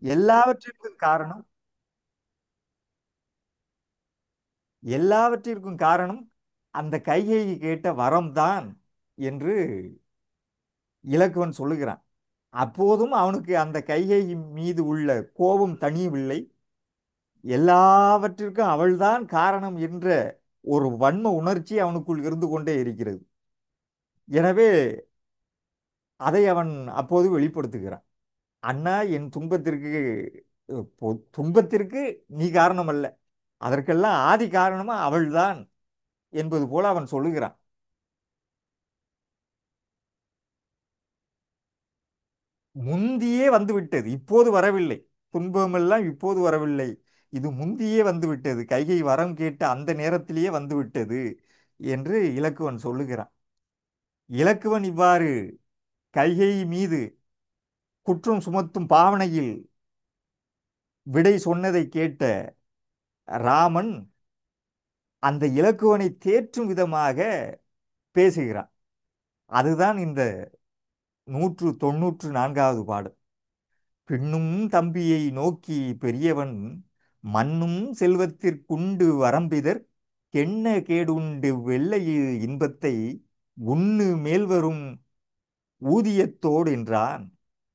எல்லாவற்றிற்கும் காரணம் எல்லாவற்றிற்கும் காரணம் அந்த கையை கேட்ட வரம்தான் என்று இலக்குவன் சொல்லுகிறான் அப்போதும் அவனுக்கு அந்த கைகை மீது உள்ள கோபம் தணியவில்லை எல்லாவற்றிற்கும் அவள்தான் காரணம் என்ற ஒரு வன்ம உணர்ச்சி அவனுக்குள் இருந்து கொண்டே இருக்கிறது எனவே அதை அவன் அப்போது வெளிப்படுத்துகிறான் அண்ணா என் துன்பத்திற்கு பொ- துன்பத்திற்கு நீ காரணம் அல்ல அதற்கெல்லாம் ஆதி காரணமா அவள்தான் என்பது போல அவன் சொல்லுகிறான் முந்தியே வந்துவிட்டது இப்போது வரவில்லை துன்பமெல்லாம் இப்போது வரவில்லை இது முந்தியே வந்துவிட்டது கைகை வரம் கேட்ட அந்த நேரத்திலேயே வந்துவிட்டது என்று இலக்குவன் சொல்லுகிறான் இலக்குவன் இவ்வாறு கைகை மீது குற்றம் சுமத்தும் பாவனையில் விடை சொன்னதை கேட்ட ராமன் அந்த இலக்குவனை தேற்றும் விதமாக பேசுகிறான் அதுதான் இந்த நூற்று தொன்னூற்று நான்காவது பாடல் பின்னும் தம்பியை நோக்கி பெரியவன் மண்ணும் செல்வத்திற்குண்டு வரம்பிதர் கென்ன கேடுண்டு வெள்ளையில் இன்பத்தை உண்ணு மேல்வரும் ஊதியத்தோடு என்றான்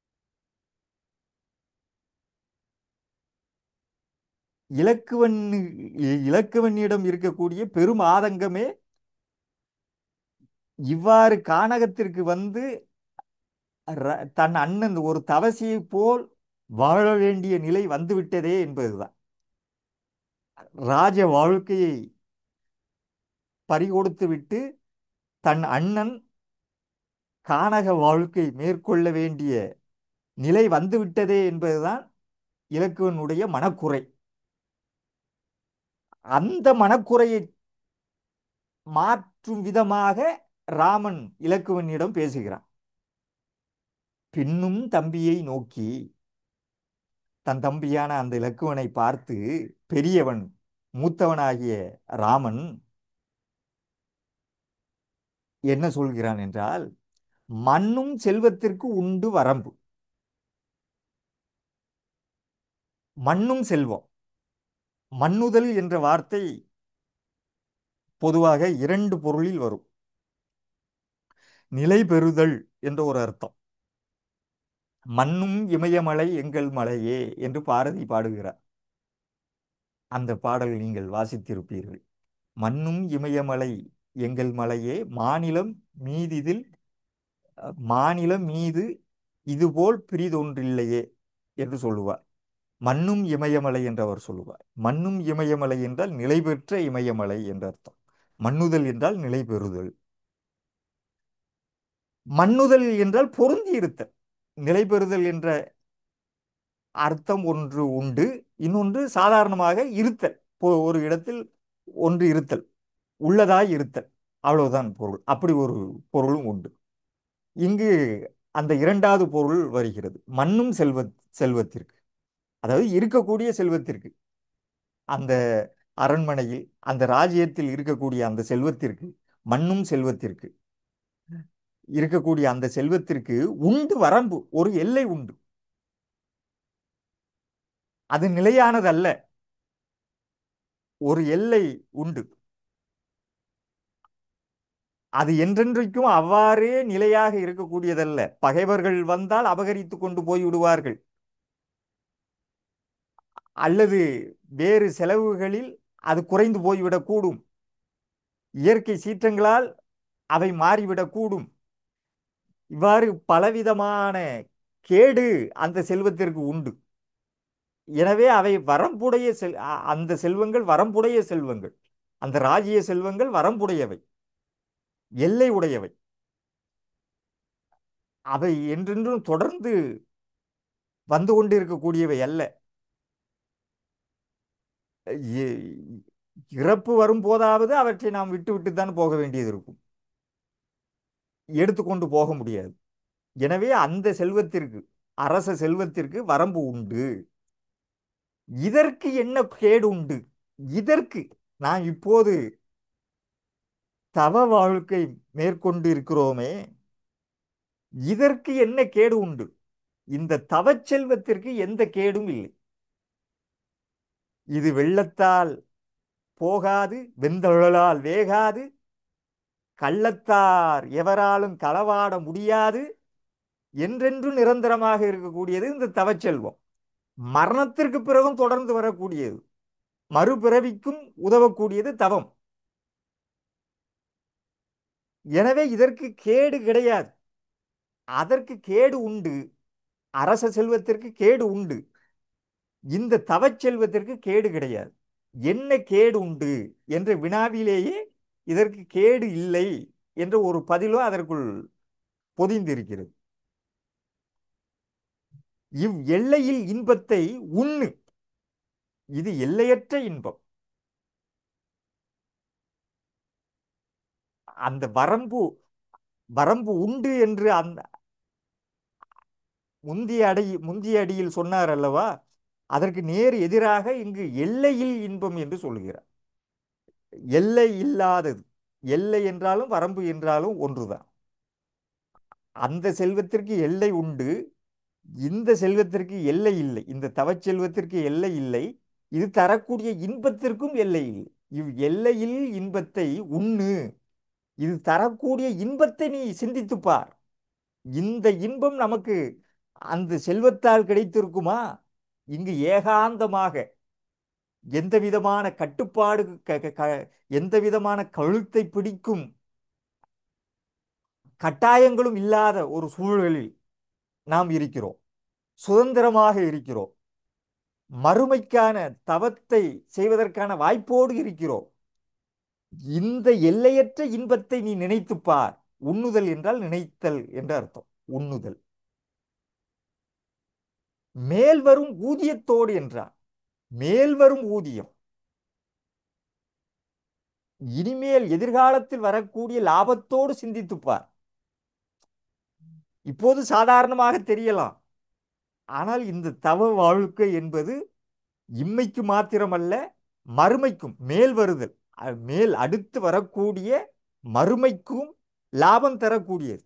இலக்குவன் இலக்குவனிடம் இருக்கக்கூடிய பெரும் ஆதங்கமே இவ்வாறு கானகத்திற்கு வந்து ர- தன் அண்ணன் ஒரு தவசியைப் போல் வாழ வேண்டிய நிலை வந்துவிட்டதே என்பதுதான் ராஜ வாழ்க்கையை பறிகொடுத்து விட்டு தன் அண்ணன் கானக வாழ்க்கை மேற்கொள்ள வேண்டிய நிலை வந்துவிட்டதே என்பதுதான் இலக்குவனுடைய மனக்குறை அந்த மனக்குறையை மாற்றும் விதமாக ராமன் இலக்குவனிடம் பேசுகிறான் பின்னும் தம்பியை நோக்கி தன் தம்பியான அந்த இலக்குவனை பார்த்து பெரியவன் மூத்தவனாகிய ராமன் என்ன சொல்கிறான் என்றால் மண்ணும் செல்வத்திற்கு உண்டு வரம்பு மண்ணும் செல்வம் மண்ணுதல் என்ற வார்த்தை பொதுவாக இரண்டு பொருளில் வரும் நிலை பெறுதல் என்ற ஒரு அர்த்தம் மண்ணும் இமயமலை எங்கள் மலையே என்று பாரதி பாடுகிறார் அந்த பாடல் நீங்கள் வாசித்திருப்பீர்கள் மண்ணும் இமயமலை எங்கள் மலையே மாநிலம் மீதிதில் அஹ், மாநிலம் மீது இதுபோல் பிரிதொன்றில்லையே என்று சொல்லுவார் மண்ணும் இமயமலை என்று அவர் சொல்லுவார் மண்ணும் இமயமலை என்றால் நிலை பெற்ற இமயமலை என்ற அர்த்தம் மண்ணுதல் என்றால் நிலை பெறுதல் மண்ணுதல் என்றால் பொருந்தி இருத்தல் நிலை பெறுதல் என்ற அர்த்தம் ஒன்று உண்டு இன்னொன்று சாதாரணமாக இருத்தல் இப்போ ஒரு இடத்தில் ஒன்று இருத்தல் உள்ளதாய் இருத்தல் அவ்வளவுதான் பொருள் அப்படி ஒரு பொருளும் உண்டு இங்கு அந்த இரண்டாவது பொருள் வருகிறது மண்ணும் செல்வ செல்வத்திற்கு அதாவது இருக்கக்கூடிய செல்வத்திற்கு அந்த அரண்மனையில் அந்த ராஜ்யத்தில் இருக்கக்கூடிய அந்த செல்வத்திற்கு மண்ணும் செல்வத்திற்கு இருக்கக்கூடிய அந்த செல்வத்திற்கு உண்டு வரம்பு ஒரு எல்லை உண்டு அது நிலையானதல்ல ஒரு எல்லை உண்டு அது என்றென்றைக்கும் அவ்வாறே நிலையாக இருக்கக்கூடியதல்ல பகைவர்கள் வந்தால் அபகரித்து கொண்டு போய் விடுவார்கள் அல்லது வேறு செலவுகளில் அது குறைந்து போய்விடக்கூடும் இயற்கை சீற்றங்களால் அவை மாறிவிடக்கூடும் இவ்வாறு பலவிதமான கேடு அந்த செல்வத்திற்கு உண்டு எனவே அவை வரம்புடைய செல் அ- அந்த செல்வங்கள் வரம்புடைய செல்வங்கள் அந்த ராஜ்ய செல்வங்கள் வரம்புடையவை எல்லை உடையவை அவை என்றென்றும் தொடர்ந்து வந்து கொண்டிருக்கக்கூடியவை அல்ல இ- இறப்பு வரும்போதாவது அவற்றை நாம் விட்டு விட்டு தான் போக வேண்டியது இருக்கும் எடுத்துக்கொண்டு போக முடியாது எனவே அந்த செல்வத்திற்கு அரச செல்வத்திற்கு வரம்பு உண்டு இதற்கு என்ன கேடு உண்டு இதற்கு நான் இப்போது தவ வாழ்க்கை மேற்கொண்டு இருக்கிறோமே இதற்கு என்ன கேடு உண்டு இந்த தவச்செல்வத்திற்கு எந்த கேடும் இல்லை இது வெள்ளத்தால் போகாது வெந்தொழலால் வேகாது கள்ளத்தார் எவராலும் களவாட முடியாது என்றென்றும் நிரந்தரமாக இருக்கக்கூடியது இந்த தவச்செல்வம் மரணத்திற்கு பிறகும் தொடர்ந்து வரக்கூடியது மறுபிறவிக்கும் உதவக்கூடியது தவம் எனவே இதற்கு கேடு கிடையாது அதற்கு கேடு உண்டு அரச செல்வத்திற்கு கேடு உண்டு இந்த தவச்செல்வத்திற்கு கேடு கிடையாது என்ன கேடு உண்டு என்ற வினாவிலேயே இதற்கு கேடு இல்லை என்ற ஒரு பதிலும் அதற்குள் பொதிந்திருக்கிறது இவ் எல்லையில் இன்பத்தை உண்ணு இது எல்லையற்ற இன்பம் அந்த வரம்பு வரம்பு உண்டு என்று அந்த முந்திய அடி முந்திய அடியில் சொன்னார் அல்லவா அதற்கு நேர் எதிராக இங்கு எல்லையில் இன்பம் என்று சொல்லுகிறார் எல்லை இல்லாதது எல்லை என்றாலும் வரம்பு என்றாலும் ஒன்றுதான் அந்த செல்வத்திற்கு எல்லை உண்டு இந்த செல்வத்திற்கு எல்லை இல்லை இந்த தவச்செல்வத்திற்கு எல்லை இல்லை இது தரக்கூடிய இன்பத்திற்கும் எல்லை இல்லை இவ் எல்லையில் இன்பத்தை உண்ணு இது தரக்கூடிய இன்பத்தை நீ சிந்தித்துப் பார் இந்த இன்பம் நமக்கு அந்த செல்வத்தால் கிடைத்திருக்குமா இங்கு ஏகாந்தமாக எந்த விதமான கட்டுப்பாடு க- க- க- எந்த விதமான கழுத்தை பிடிக்கும் கட்டாயங்களும் இல்லாத ஒரு சூழலில் நாம் இருக்கிறோம் சுதந்திரமாக இருக்கிறோம் மறுமைக்கான தவத்தை செய்வதற்கான வாய்ப்போடு இருக்கிறோம் இந்த எல்லையற்ற இன்பத்தை நீ நினைத்துப் பார் உண்ணுதல் என்றால் நினைத்தல் என்று அர்த்தம் உண்ணுதல் மேல் வரும் ஊதியத்தோடு என்றார் மேல் வரும் ஊதியம் இனிமேல் எதிர்காலத்தில் வரக்கூடிய லாபத்தோடு சிந்தித்துப் பார் இப்போது சாதாரணமாக தெரியலாம் ஆனால் இந்த தவ வாழ்க்கை என்பது இம்மைக்கு மாத்திரமல்ல மறுமைக்கும் மேல் வருதல் அ- மேல் அடுத்து வரக்கூடிய மறுமைக்கும் லாபம் தரக்கூடியது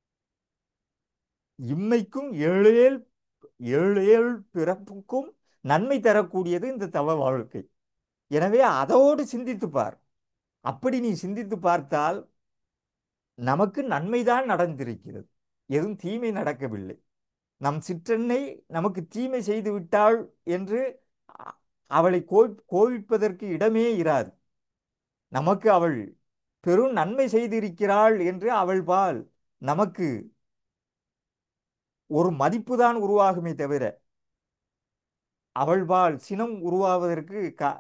இம்மைக்கும் ஏழு ஏழு ஏழு ஏழு பிறப்புக்கும் நன்மை தரக்கூடியது இந்த தவ வாழ்க்கை எனவே அதோடு சிந்தித்துப் பார் அப்படி நீ சிந்தித்து பார்த்தால் நமக்கு நன்மைதான் நடந்திருக்கிறது எதுவும் தீமை நடக்கவில்லை நம் சிற்றன்னை நமக்கு தீமை செய்து விட்டாள் என்று அ- அவளை கோய் கோவிப்பதற்கு இடமே இராது நமக்கு அவள் பெரும் நன்மை செய்திருக்கிறாள் என்று அவள் பால் நமக்கு ஒரு மதிப்புதான் உருவாகுமே தவிர அவள் பால் சினம் உருவாவதற்கு கா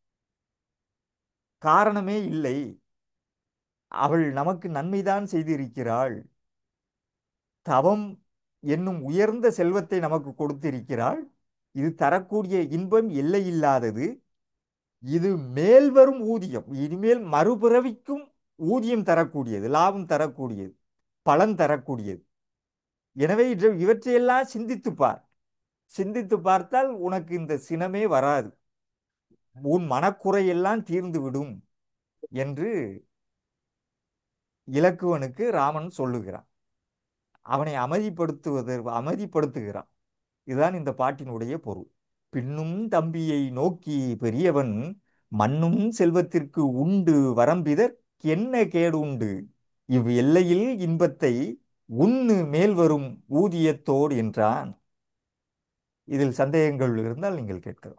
காரணமே இல்லை அவள் நமக்கு நன்மைதான் செய்திருக்கிறாள் தவம் என்னும் உயர்ந்த செல்வத்தை நமக்கு கொடுத்திருக்கிறாள் இது தரக்கூடிய இன்பம் எல்லையில்லாதது இது மேல் வரும் ஊதியம் இனிமேல் மறுபிறவிக்கும் ஊதியம் தரக்கூடியது லாபம் தரக்கூடியது பலன் தரக்கூடியது எனவே இவற்றை- இவற்றையெல்லாம் சிந்தித்துப் பார் சிந்தித்து பார்த்தால் உனக்கு இந்த சினமே வராது உன் மனக்குறையெல்லாம் தீர்ந்து விடும் என்று இலக்குவனுக்கு ராமன் சொல்லுகிறான் அவனை அமைதிப்படுத்துவதற்கு அமைதிப்படுத்துகிறான் இதுதான் இந்த பாட்டினுடைய பொருள் பின்னும் தம்பியை நோக்கி பெரியவன் மண்ணும் செல்வத்திற்கு உண்டு வரம்பிதற் என்ன கேடு உண்டு இவ் எல்லையில் இன்பத்தை உண்ணு மேல் வரும் ஊதியத்தோடு என்றான் இதில் சந்தேகங்கள் இருந்தால் நீங்கள் கேட்கலாம்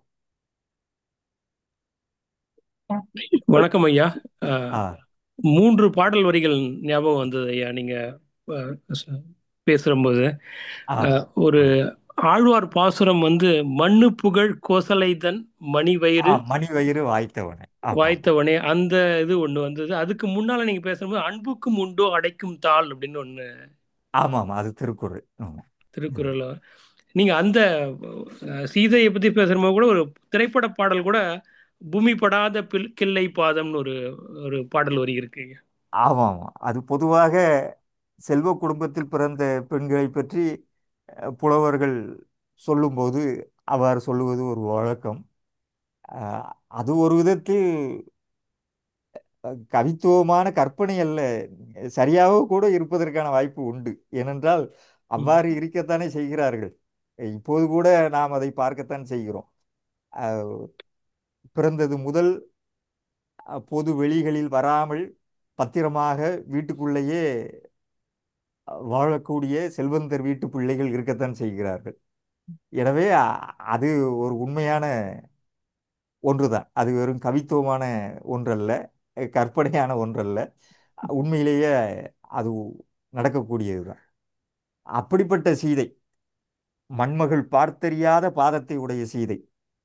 வணக்கம் ஐயா அஹ், ஆ மூன்று பாடல் வரிகள் ஞாபகம் வந்தது ஐயா நீங்க அஹ், ச- பேசும்போது ஆ அஹ், ஒரு ஆழ்வார் பாசுரம் வந்து மண்ணு புகழ் கோசலைதன் ஆ மணிவயிறு மணி வயிறு வாய்த்தவனே ஆமாம் வாய்த்தவனே அந்த இது ஒண்ணு வந்தது அதுக்கு முன்னால நீங்க பேசும்போது அன்புக்கும் உண்டோ அடைக்கும் தாள் அப்படின்னு ஒண்ணு ஆமாம் அது திருக்குறள் ஆமாம் ம். திருக்குறள் நீங்க அந்த அஹ், சீதையை பத்தி பேசும்போது கூட ஒரு திரைப்பட பாடல் கூட பூமி படாத பில் கிள்ளை பாதம்னு ஒரு ஒரு பாடல் வரி இருக்கு ஆமாம் ஆமாம் அது பொதுவாக செல்வ குடும்பத்தில் பிறந்த பெண்களை பற்றி அஹ், புலவர்கள் சொல்லும்போது அவ்வாறு சொல்லுவது ஒரு வழக்கம் அஹ், அது ஒரு விதத்தில் அஹ், கவித்துவமான கற்பனை அல்ல சரியாக கூட இருப்பதற்கான வாய்ப்பு உண்டு ஏனென்றால் அவ்வாறு இருக்கத்தானே செய்கிறார்கள் இப்போது கூட நாம் அதை பார்க்கத்தான் செய்கிறோம் அஹ், பிறந்தது முதல் அஹ், பொது வெளிகளில் வராமல் பத்திரமாக வீட்டுக்குள்ளேயே அஹ், வாழக்கூடிய செல்வந்தர் வீட்டு பிள்ளைகள் இருக்கத்தான் செய்கிறார்கள் எனவே அ- அது ஒரு உண்மையான ஒன்றுதான் அது வெறும் கவித்துவமான ஒன்றல்ல அஹ், கற்பனையான ஒன்றல்ல உண்மையிலேயே அது நடக்கக்கூடியதுதான் அப்படிப்பட்ட சீதை மண்மகள் பார்த்தறியாத பாதத்தை உடைய சீதை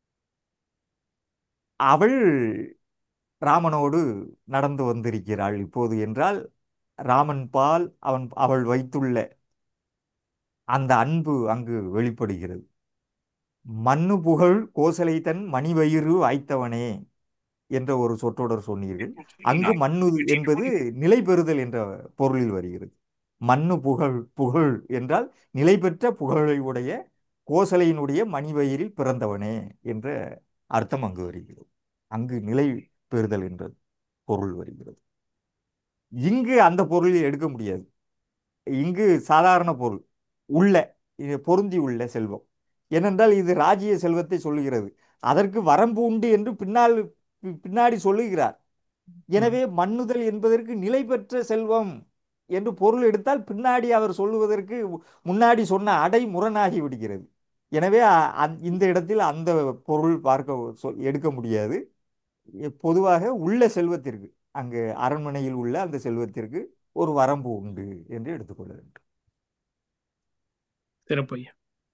அவள் ராமனோடு நடந்து வந்திருக்கிறாள் இப்போது என்றால் ராமன் பால் அவன் அவள் வைத்துள்ள அந்த அன்பு அங்கு வெளிப்படுகிறது மண்ணு புகழ் கோசலை தன் மணிவயிறு வாய்த்தவனே என்ற ஒரு சொற்றொடர் சொன்னீர்கள் அங்கு மண்ணு என்பது நிலை பெறுதல் என்ற பொருளில் வருகிறது மண்ணு புகழ் புகழ் என்றால் நிலை பெற்ற புகழை உடைய கோசலையினுடைய மணிவயிறில் பிறந்தவனே என்ற அர்த்தம் அங்கு வருகிறது அங்கு நிலை பெறுதல் என்ற பொருள் வருகிறது இங்கு அந்த பொருளில் எடுக்க முடியாது இங்கு சாதாரண பொருள் உள்ள இது பொருந்தி உள்ள செல்வம் ஏனென்றால் இது ராஜ்ய செல்வத்தை சொல்லுகிறது அதற்கு வரம்பு உண்டு என்று பின்னால் பி- பின்னாடி சொல்லுகிறார் எனவே மண்ணுதல் என்பதற்கு நிலை பெற்ற செல்வம் என்று பொருள் எடுத்தால் பின்னாடி அவர் சொல்லுவதற்கு முன்னாடி சொன்ன அடை முரணாகி விடுகிறது எனவே அ- அந்த- இந்த இடத்தில் அந்த பொருள் பார்க்க சொல் எடுக்க முடியாது எ- பொதுவாக உள்ள செல்வத்திற்கு அங்கு அரண்மனையில் உள்ள அந்த செல்வத்திற்கு ஒரு வரம்பு உண்டு என்று எடுத்துக்கொள்ள வேண்டும் சிறப்பு ஐயா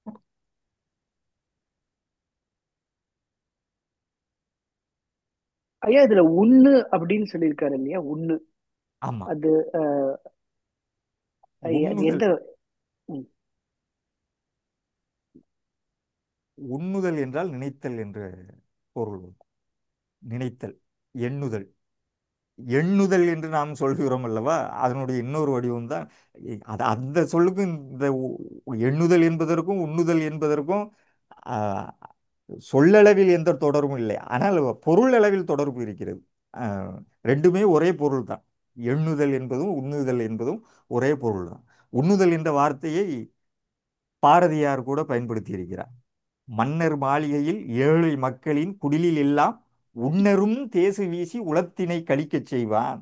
ஐயா இதுல உண்ணு அப்படின்னு சொல்லியிருக்காரு இல்லையா உண்ணு ஆமா அது அஹ், ஐயா, அது உண்ணுதல் எந்த ம், உண்ணுதல் என்றால் நினைத்தல் என்ற பொருள் நினைத்தல் எண்ணுதல் எண்ணுதல் என்று நாம் சொல்கிறோம் அல்லவா அதனுடைய இன்னொரு வடிவம் தான் அது அந்த சொல்லுக்கும் இந்த உ- எண்ணுதல் என்பதற்கும் உண்ணுதல் என்பதற்கும் ஆ, சொல்லளவில் எந்த தொடர்பும் இல்லை ஆனால் பொருள் அளவில் தொடர்பு இருக்கிறது ஆ, ரெண்டுமே ஒரே பொருள் தான் எண்ணுதல் என்பதும் உண்ணுதல் என்பதும் ஒரே பொருள் தான் உண்ணுதல் என்ற வார்த்தையை பாரதியார் கூட பயன்படுத்தி இருக்கிறார் மன்னர் மாளிகையில் ஏழை மக்களின் குடிலில் எல்லாம் உண்ணரும் தேசு வீசி உளத்தினை கழிக்கச் செய்வான்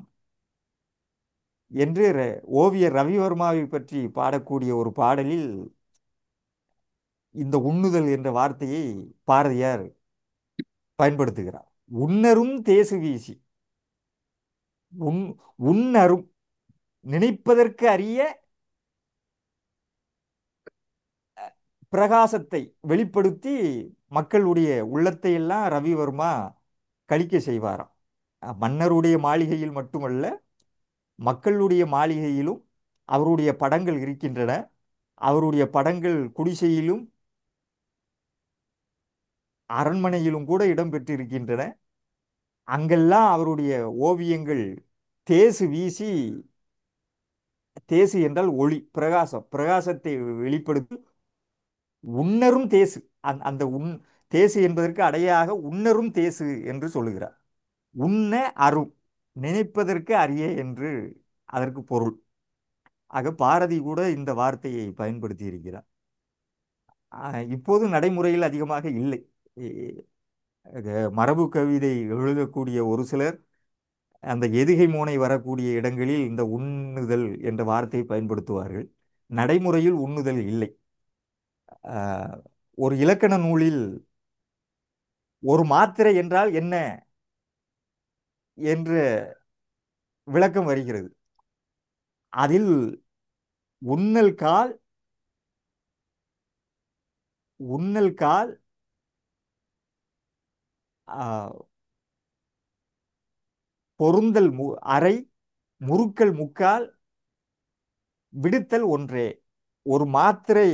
என்று ர- ஓவியர் ரவிவர்மாவை பற்றி பாடக்கூடிய ஒரு பாடலில் இந்த உண்ணுதல் என்ற வார்த்தையை பாரதியார் பயன்படுத்துகிறார் உண்ணரும் தேசு வீசி உன் உண்ணரும் நினைப்பதற்கு அரிய பிரகாசத்தை வெளிப்படுத்தி மக்களுடைய உள்ளத்தை எல்லாம் ரவிவர்மா கழிக்க செய்வாராம் அஹ் மன்னருடைய மாளிகையில் மட்டுமல்ல மக்களுடைய மாளிகையிலும் அவருடைய படங்கள் இருக்கின்றன அவருடைய படங்கள் குடிசையிலும் அரண்மனையிலும் கூட இடம்பெற்றிருக்கின்றன அங்கெல்லாம் அவருடைய ஓவியங்கள் தேசு வீசி தேசு என்றால் ஒளி பிரகாசம் பிரகாசத்தை வெளிப்படுத்தி உன்னரும் தேசு அந்த அந்த உன் தேசு என்பதற்கு அடையாக உன்னரும் தேசு என்று சொல்லுகிறார் உண்ண அரும் நினைப்பதற்கு அரிய என்று அதற்கு பொருள் ஆக பாரதி கூட இந்த வார்த்தையை பயன்படுத்தி இருக்கிறார் ஆஹ் இப்போது நடைமுறையில் அதிகமாக இல்லை எ- அஹ் மரபு கவிதை எழுதக்கூடிய ஒரு சிலர் அந்த எதுகை மோனை வரக்கூடிய இடங்களில் இந்த உண்ணுதல் என்ற வார்த்தையை பயன்படுத்துவார்கள் நடைமுறையில் உண்ணுதல் இல்லை ஆஹ் ஒரு இலக்கண நூலில் ஒரு மாத்திரை என்றால் என்ன என்ற விளக்கம் வருகிறது அதில் உண்ணல் கால் உண்ணல் கால் ஆஹ், பொருந்தல் மு அரை முறுக்கல் முக்கால் விடுத்தல் ஒன்றே ஒரு மாத்திரை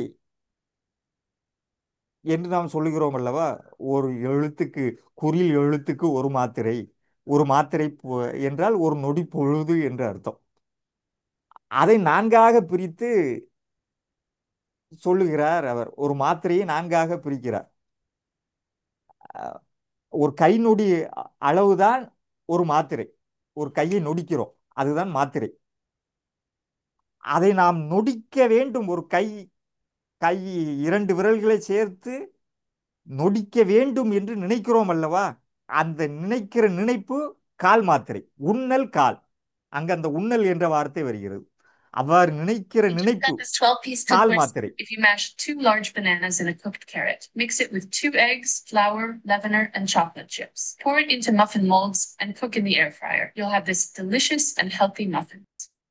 என்று நாம் சொல்லுகிறோம் அல்லவா ஒரு எழுத்துக்கு குறில் எழுத்துக்கு ஒரு மாத்திரை ஒரு மாத்திரை பொ- என்றால் ஒரு நொடி பொழுது என்று அர்த்தம் அதை நான்காக பிரித்து சொல்லுகிறார் அவர் ஒரு மாத்திரையை நான்காக பிரிக்கிறார் அஹ், ஒரு கை நொடி அ- அளவுதான் ஒரு மாத்திரை ஒரு கையை நொடிக்கிறோம் அதுதான் மாத்திரை அதை நாம் நொடிக்க வேண்டும் ஒரு கை கை இரண்டு விரல்களை சேர்த்து நொடிக்க வேண்டும் என்று நினைக்கிறோம் அல்லவா அந்த நினைக்கிற நினைப்பு கால் மாத்திரை உண்ணல் கால் அங்க அந்த உண்ணல் என்ற வார்த்தை வருகிறது அவ்வாறு நினைக்கிற We took நினைப்பு that this 12 piece call cooked rice. மாத்திரை If you mash two large bananas and a cooked carrot, mix it with two eggs, flour, leavener, and chocolate chips. Pour it into muffin molds and cook in the air fryer. You'll have this delicious and healthy muffin.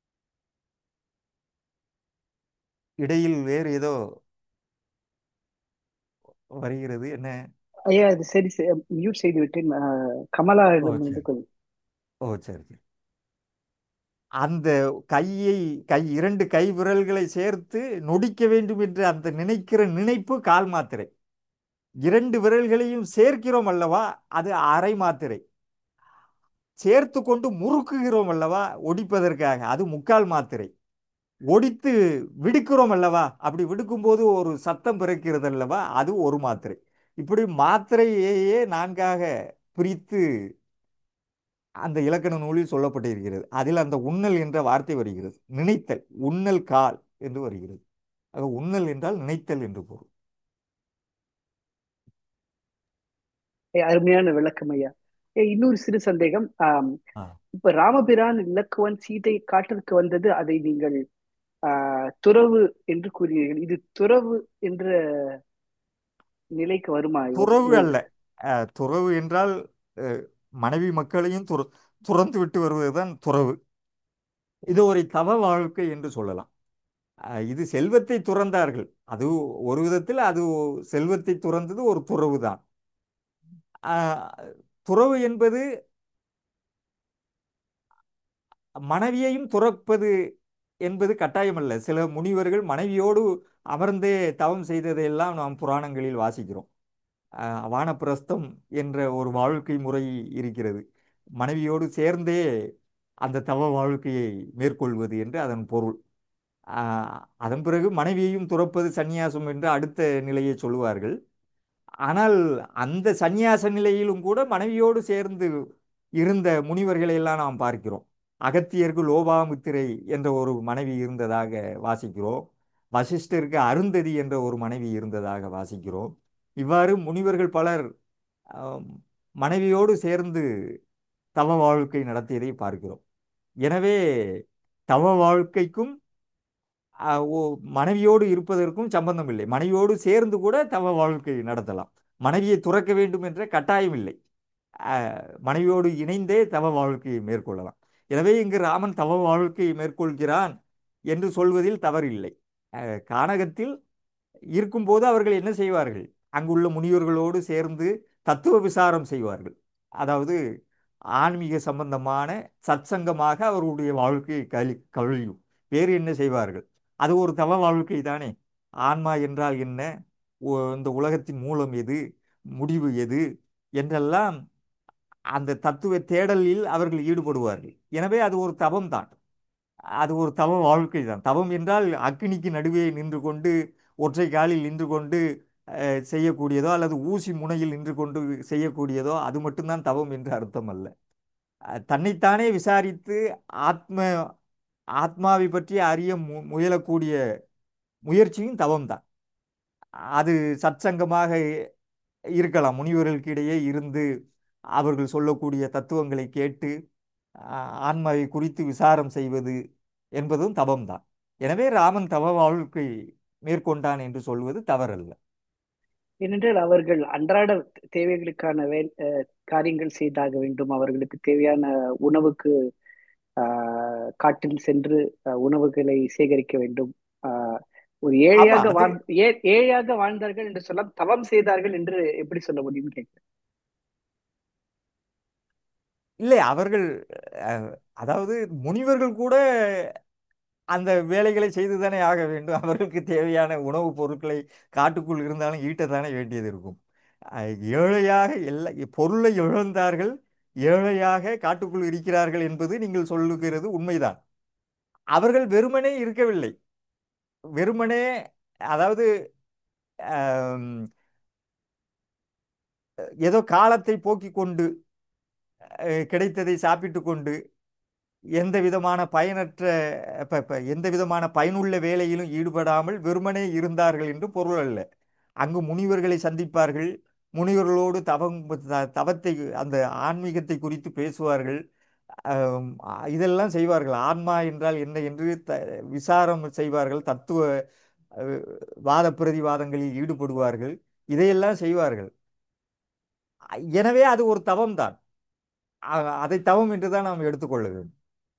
இடையில் வேறு ஏதோ வருகிறது என்ன ஐயா இது சரி mute செய்து விட்டேன் அஹ், கமலா ஓ இடம் சரி கொஞ்சம் ஓ சரி சரி அந்த கையை கை இரண்டு கை விரல்களை சேர்த்து நொடிக்க வேண்டும் என்று அந்த நினைக்கிற நினைப்பு கால் மாத்திரை இரண்டு விரல்களையும் சேர்க்கிறோம் அல்லவா அது அரை மாத்திரை சேர்த்து கொண்டு முறுக்குகிறோம் அல்லவா ஒடிப்பதற்காக அது முக்கால் மாத்திரை ஒடித்து விடுக்கிறோம் அல்லவா அப்படி விடுக்கும்போது ஒரு சத்தம் பிறக்கிறது அல்லவா அது ஒரு மாத்திரை இப்படி மாத்திரையையே நான்காக பிரித்து அந்த இலக்கண நூலில் சொல்லப்பட்டிருக்கிறது அதில் அந்த உண்ணல் என்ற வார்த்தை வருகிறது நினைத்தல் உண்ணல் கால் என்று வருகிறது ஆக உண்ணல் என்றால் நினைத்தல் என்று பொருள் ஏய், அருமையான விளக்கம் ஐயா ஏய், இன்னொரு சிறு சந்தேகம் ஆம், ஆ. இப்ப ராமபிரான் இலக்குவன் சீதை காட்டிற்கு வந்தது அதை நீங்கள் ஆஹ், துறவு என்று கூறினீர்கள் இது துறவு என்ற நிலைக்கு வருமா ஐயா? துறவு ஓ அல்ல அஹ், துறவு என்றால் அஹ், மனைவி மக்களையும் துற துறந்து விட்டு வருவதுதான் துறவு இது ஒரு தவ வாழ்க்கை என்று சொல்லலாம் அஹ், இது செல்வத்தை துறந்தார்கள் அது ஒரு விதத்தில் அது செல்வத்தை துறந்தது ஒரு துறவு தான் துறவு என்பது மனைவியையும் துறப்பது என்பது கட்டாயமல்ல சில முனிவர்கள் மனைவியோடு அமர்ந்தே தவம் செய்ததையெல்லாம் நாம் புராணங்களில் வாசிக்கிறோம் அஹ், வானப்பிரஸ்தம் என்ற ஒரு வாழ்க்கை முறை இருக்கிறது மனைவியோடு சேர்ந்தே அந்த தவ வாழ்க்கையை மேற்கொள்வது என்று அதன் பொருள் அஹ், அதன் பிறகு மனைவியையும் துறப்பது சந்நியாசம் என்று அடுத்த நிலையை சொல்லுவார்கள் ஆனால் அந்த சந்நியாச நிலையிலும் கூட மனைவியோடு சேர்ந்து இருந்த முனிவர்களை எல்லாம் நாம் பார்க்கிறோம் அகத்தியருக்கு லோபாமுத்திரை என்ற ஒரு மனைவி இருந்ததாக வாசிக்கிறோம் வசிஷ்டருக்கு அருந்ததி என்ற ஒரு மனைவி இருந்ததாக வாசிக்கிறோம் இவ்வாறு முனிவர்கள் பலர் ஆம், மனைவியோடு சேர்ந்து தவ வாழ்க்கை நடத்தியதை பார்க்கிறோம் எனவே தவ வாழ்க்கைக்கும் ஆ, ஓ மனைவியோடு இருப்பதற்கும் சம்பந்தம் இல்லை மனைவியோடு சேர்ந்து கூட தவ வாழ்க்கை நடத்தலாம் மனைவியை துறக்க வேண்டும் என்ற கட்டாயம் இல்லை ஆ, மனைவியோடு இணைந்தே தவ வாழ்க்கையை மேற்கொள்ளலாம் எனவே இங்கு ராமன் தவ வாழ்க்கையை மேற்கொள்கிறான் என்று சொல்வதில் தவறில்லை ஆ, கானகத்தில் இருக்கும்போது அவர்கள் என்ன செய்வார்கள் அங்குள்ள முனிவர்களோடு சேர்ந்து தத்துவ விசாரம் செய்வார்கள் அதாவது ஆன்மீக சம்பந்தமான சத்சங்கமாக அவர்களுடைய வாழ்க்கையை கழி கழியும் வேறு என்ன செய்வார்கள் அது ஒரு தவ வாழ்க்கை தானே ஆன்மா என்றால் என்ன ஒ- இந்த உலகத்தின் மூலம் எது முடிவு எது என்றெல்லாம் அந்த தத்துவ தேடலில் அவர்கள் ஈடுபடுவார்கள் எனவே அது ஒரு தவம் தான் அது ஒரு தவ வாழ்க்கை தான் தவம் என்றால் அக்கினிக்கு நடுவே நின்று கொண்டு ஒற்றை காலில் நின்று கொண்டு அஹ், செய்யக்கூடியதோ அல்லது ஊசி முனையில் நின்று கொண்டு செய்யக்கூடியதோ அது மட்டும்தான் தவம் என்று அர்த்தம் அல்ல அஹ், தன்னைத்தானே விசாரித்து ஆத்ம ஆத்மாவை பற்றி அறிய மு முயலக்கூடிய முயற்சியும் தவம்தான் அது சத்சங்கமாக இருக்கலாம் முனிவர்களுக்கு இடையே இருந்து அவர்கள் சொல்லக்கூடிய தத்துவங்களை கேட்டு ஆஹ், ஆன்மாவை குறித்து விசாரம் செய்வது என்பதும் தவம்தான் எனவே ராமன் தவ வாழ்க்கை மேற்கொண்டான் என்று சொல்வது தவறல்ல ஏனென்றால் அவர்கள் அன்றாட தேவைகளுக்கான வே அஹ், காரியங்கள் செய்தாக வேண்டும் அவர்களுக்கு தேவையான உணவுக்கு ஆஹ், காட்டில் சென்று அஹ், உணவுகளை சேகரிக்க வேண்டும் ஆஹ், ஒரு ஆமா ஏழையாக அது வாழ் ஏ ஏழையாக வாழ்ந்தார்கள் என்று சொல்ல தவம் செய்தார்கள் என்று எப்படி சொல்ல முடியும் கேட்கிறேன் இல்லை அவர்கள் அஹ், அதாவது முனிவர்கள் கூட அந்த வேலைகளை செய்துதானே ஆக வேண்டும் அவர்களுக்கு தேவையான உணவுப் பொருட்களை காட்டுக்குள் இருந்தாலும் ஈட்டத்தானே வேண்டியது இருக்கும் அஹ், ஏழையாக எல்லா பொருளை இழந்தார்கள் ஏழையாக காட்டுக்குள் இருக்கிறார்கள் என்பது நீங்கள் சொல்லுகிறது உண்மைதான் அவர்கள் வெறுமனே இருக்கவில்லை வெறுமனே அதாவது ஆம், ஏதோ காலத்தை போக்கிக் கொண்டு அஹ், கிடைத்ததை சாப்பிட்டு கொண்டு எந்த விதமான பயனற்ற இப்ப இப்ப எந்த விதமான பயனுள்ள வேலையிலும் ஈடுபடாமல் வெறுமனே இருந்தார்கள் என்று பொருள் அல்ல அங்கு முனிவர்களை சந்திப்பார்கள் முனிவர்களோடு தவம் த- தவத்தை அந்த ஆன்மீகத்தை குறித்து பேசுவார்கள் ஆம், இதெல்லாம் செய்வார்கள் ஆன்மா என்றால் என்ன என்று த விசாரம் செய்வார்கள் தத்துவ அஹ், வாத பிரதிவாதங்களில் ஈடுபடுவார்கள் இதையெல்லாம் செய்வார்கள் எனவே அது ஒரு தவம்தான் அ- அதை தவம் என்று தான் நாம் எடுத்துக்கொள்ள வேண்டும்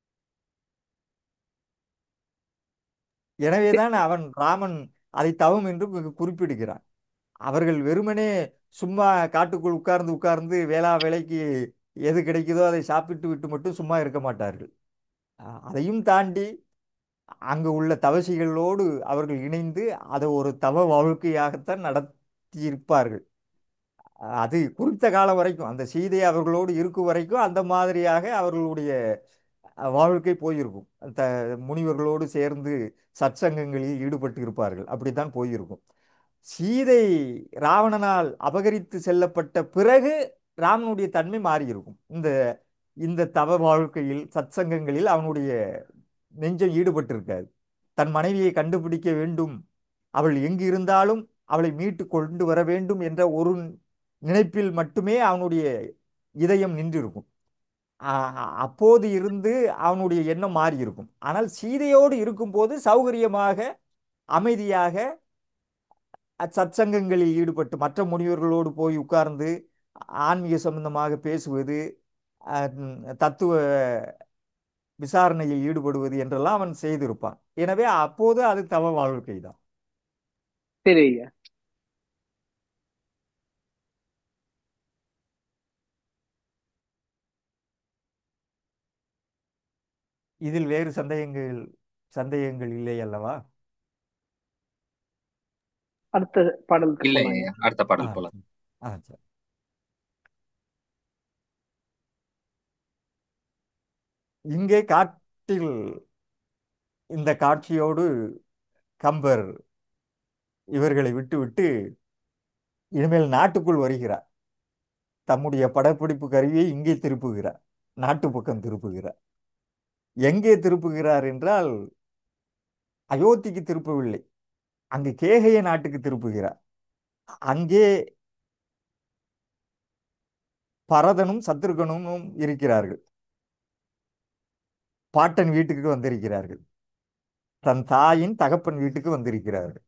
எனவேதான் அவன் ராமன் அதை தவம் என்று கு- குறிப்பிடுகிறான் அவர்கள் வெறுமனே சும்மா காட்டுக்குள் உட்கார்ந்து உட்கார்ந்து வேளா வேலைக்கு எது கிடைக்குதோ அதை சாப்பிட்டு விட்டு மட்டும் சும்மா இருக்க மாட்டார்கள் அ- அதையும் தாண்டி அங்கு உள்ள தவசிகளோடு அவர்கள் இணைந்து அதை ஒரு தவ வாழ்க்கையாகத்தான் நடத்தியிருப்பார்கள் அது குறித்த காலம் வரைக்கும் அந்த சீதை அவர்களோடு இருக்கும் வரைக்கும் அந்த மாதிரியாக அவர்களுடைய அஹ், வாழ்க்கை போயிருக்கும் த முனிவர்களோடு சேர்ந்து சத்சங்கங்களில் ஈடுபட்டு இருப்பார்கள் அப்படித்தான் போயிருக்கும் சீதை ராவணனால் அபகரித்து செல்லப்பட்ட பிறகு ராமனுடைய தன்மை மாறியிருக்கும் இந்த இந்த தவ வாழ்க்கையில் சத்சங்கங்களில் அவனுடைய நெஞ்சம் ஈடுபட்டிருக்காது தன் மனைவியை கண்டுபிடிக்க வேண்டும் அவள் எங்கு இருந்தாலும் அவளை மீட்டு கொண்டு வர வேண்டும் என்ற ஒரு நினைப்பில் மட்டுமே அவனுடைய இதயம் நின்றிருக்கும் ஆ- அப்போது இருந்து அவனுடைய எண்ணம் மாறி இருக்கும் ஆனால் சீதையோடு இருக்கும்போது சௌகரியமாக அமைதியாக சத்சங்கங்களில் ஈடுபட்டு மற்ற முனிவர்களோடு போய் உட்கார்ந்து ஆன்மீக சம்பந்தமாக பேசுவது அஹ், தத்துவ விசாரணையில் ஈடுபடுவது என்றெல்லாம் அவன் செய்திருப்பான் எனவே அப்போது அது தவ வாழ்க்கை தான் சரி ஐயா இதில் வேறு சந்தேகங்கள் சந்தேகங்கள் இல்லை அல்லவா அடுத்த பாடலுக்கு இல்லை போலாம் ஐயா அடுத்த ஆ பாடல் போலாம் ஆ சரி இங்கே காட்டில் இந்த காட்சியோடு கம்பர் இவர்களை விட்டுவிட்டு இனிமேல் நாட்டுக்குள் வருகிறார் தம்முடைய படப்பிடிப்பு கருவியை இங்கே திருப்புகிறார் நாட்டு பக்கம் திருப்புகிறார் எங்கே திருப்புகிறார் என்றால் அயோத்திக்கு திருப்பவில்லை அங்கு கேகய நாட்டுக்கு திருப்புகிறார் அங்கே பரதனும் சத்ருகனும் இருக்கிறார்கள் பாட்டன் வீட்டுக்கு வந்திருக்கிறார்கள் தன் தாயின் தகப்பன் வீட்டுக்கு வந்திருக்கிறார்கள்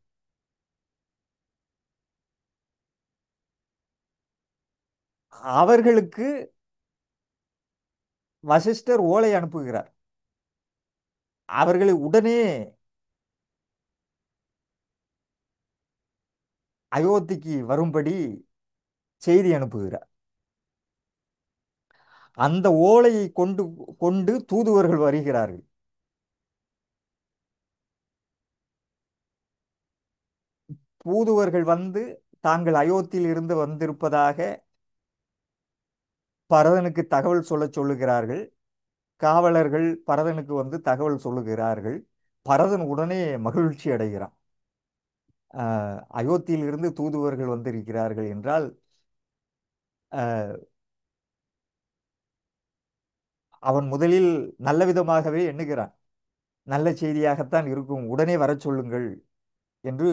அவர்களுக்கு வசிஷ்டர் ஓலை அனுப்புகிறார் அவர்களை உடனே அயோத்திக்கு வரும்படி செய்தி அனுப்புகிறார் அந்த ஓலையை கொண்டு கொண்டு தூதுவர்கள் வருகிறார்கள் தூதுவர்கள் வந்து தாங்கள் அயோத்தியில் இருந்து வந்திருப்பதாக பரதனுக்கு தகவல் சொல்லச் சொல்லுகிறார்கள் காவலர்கள் பரதனுக்கு வந்து தகவல் சொல்லுகிறார்கள் பரதன் உடனே மகிழ்ச்சி அடைகிறான் ஆஹ், அயோத்தியில் இருந்து தூதுவர்கள் வந்திருக்கிறார்கள் என்றால் ஆஹ், அவன் முதலில் நல்ல விதமாகவே எண்ணுகிறான் நல்ல செய்தியாகத்தான் இருக்கும் உடனே வரச் சொல்லுங்கள் என்று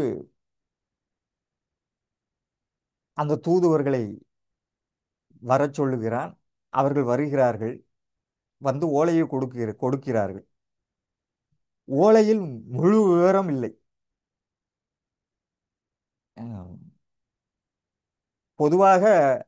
அந்த தூதுவர்களை வரச் சொல்லுகிறான் அவர்கள் வருகிறார்கள் வந்து ஓலையை கொடுக்கிற கொடுக்கிறார்கள் ஓலையில் முழு விவரம் இல்லை ஆஹ், பொதுவாக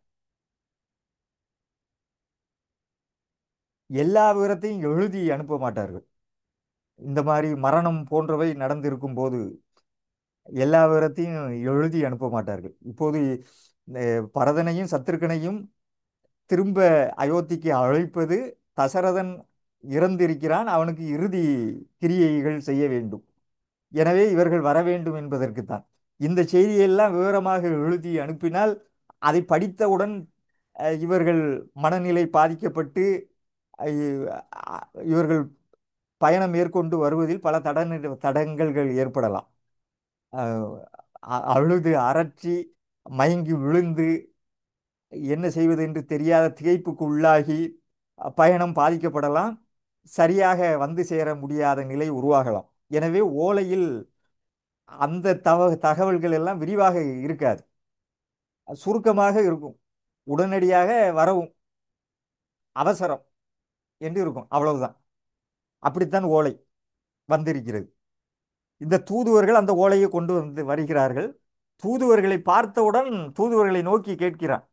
எல்லா விவரத்தையும் எழுதி அனுப்ப மாட்டார்கள் இந்த மாதிரி மரணம் போன்றவை நடந்திருக்கும் போது எல்லா விவரத்தையும் எழுதி அனுப்ப மாட்டார்கள் இப்போது அஹ், பரதனையும் சத்ருக்கனையும் திரும்ப அயோத்திக்கு அழைப்பது தசரதன் இறந்திருக்கிறான் அவனுக்கு இறுதி கிரியைகள் செய்ய வேண்டும் எனவே இவர்கள் வர வேண்டும் என்பதற்குத்தான் இந்த செய்தியெல்லாம் விவரமாக எழுதி அனுப்பினால் அதை படித்தவுடன் அஹ், இவர்கள் மனநிலை பாதிக்கப்பட்டு அஹ், அ- இவர்கள் பயணம் மேற்கொண்டு வருவதில் பல தட தடங்கல்கள் ஏற்படலாம் அஹ், அ- அழுது அரற்றி மயங்கி விழுந்து என்ன செய்வது என்று தெரியாத திகைப்புக்கு உள்ளாகி அஹ், பயணம் பாதிக்கப்படலாம் சரியாக வந்து சேர முடியாத நிலை உருவாகலாம் எனவே ஓலையில் அந்த தவ தகவல்கள் எல்லாம் விரிவாக இருக்காது சுருக்கமாக இருக்கும் உடனடியாக வரவும் அவசரம் என்று இருக்கும் அவ்வளவுதான் அப்படித்தான் ஓலை வந்திருக்கிறது இந்த தூதுவர்கள் அந்த ஓலையை கொண்டு வந்து வருகிறார்கள் தூதுவர்களை பார்த்தவுடன் தூதுவர்களை நோக்கி கேட்கிறான்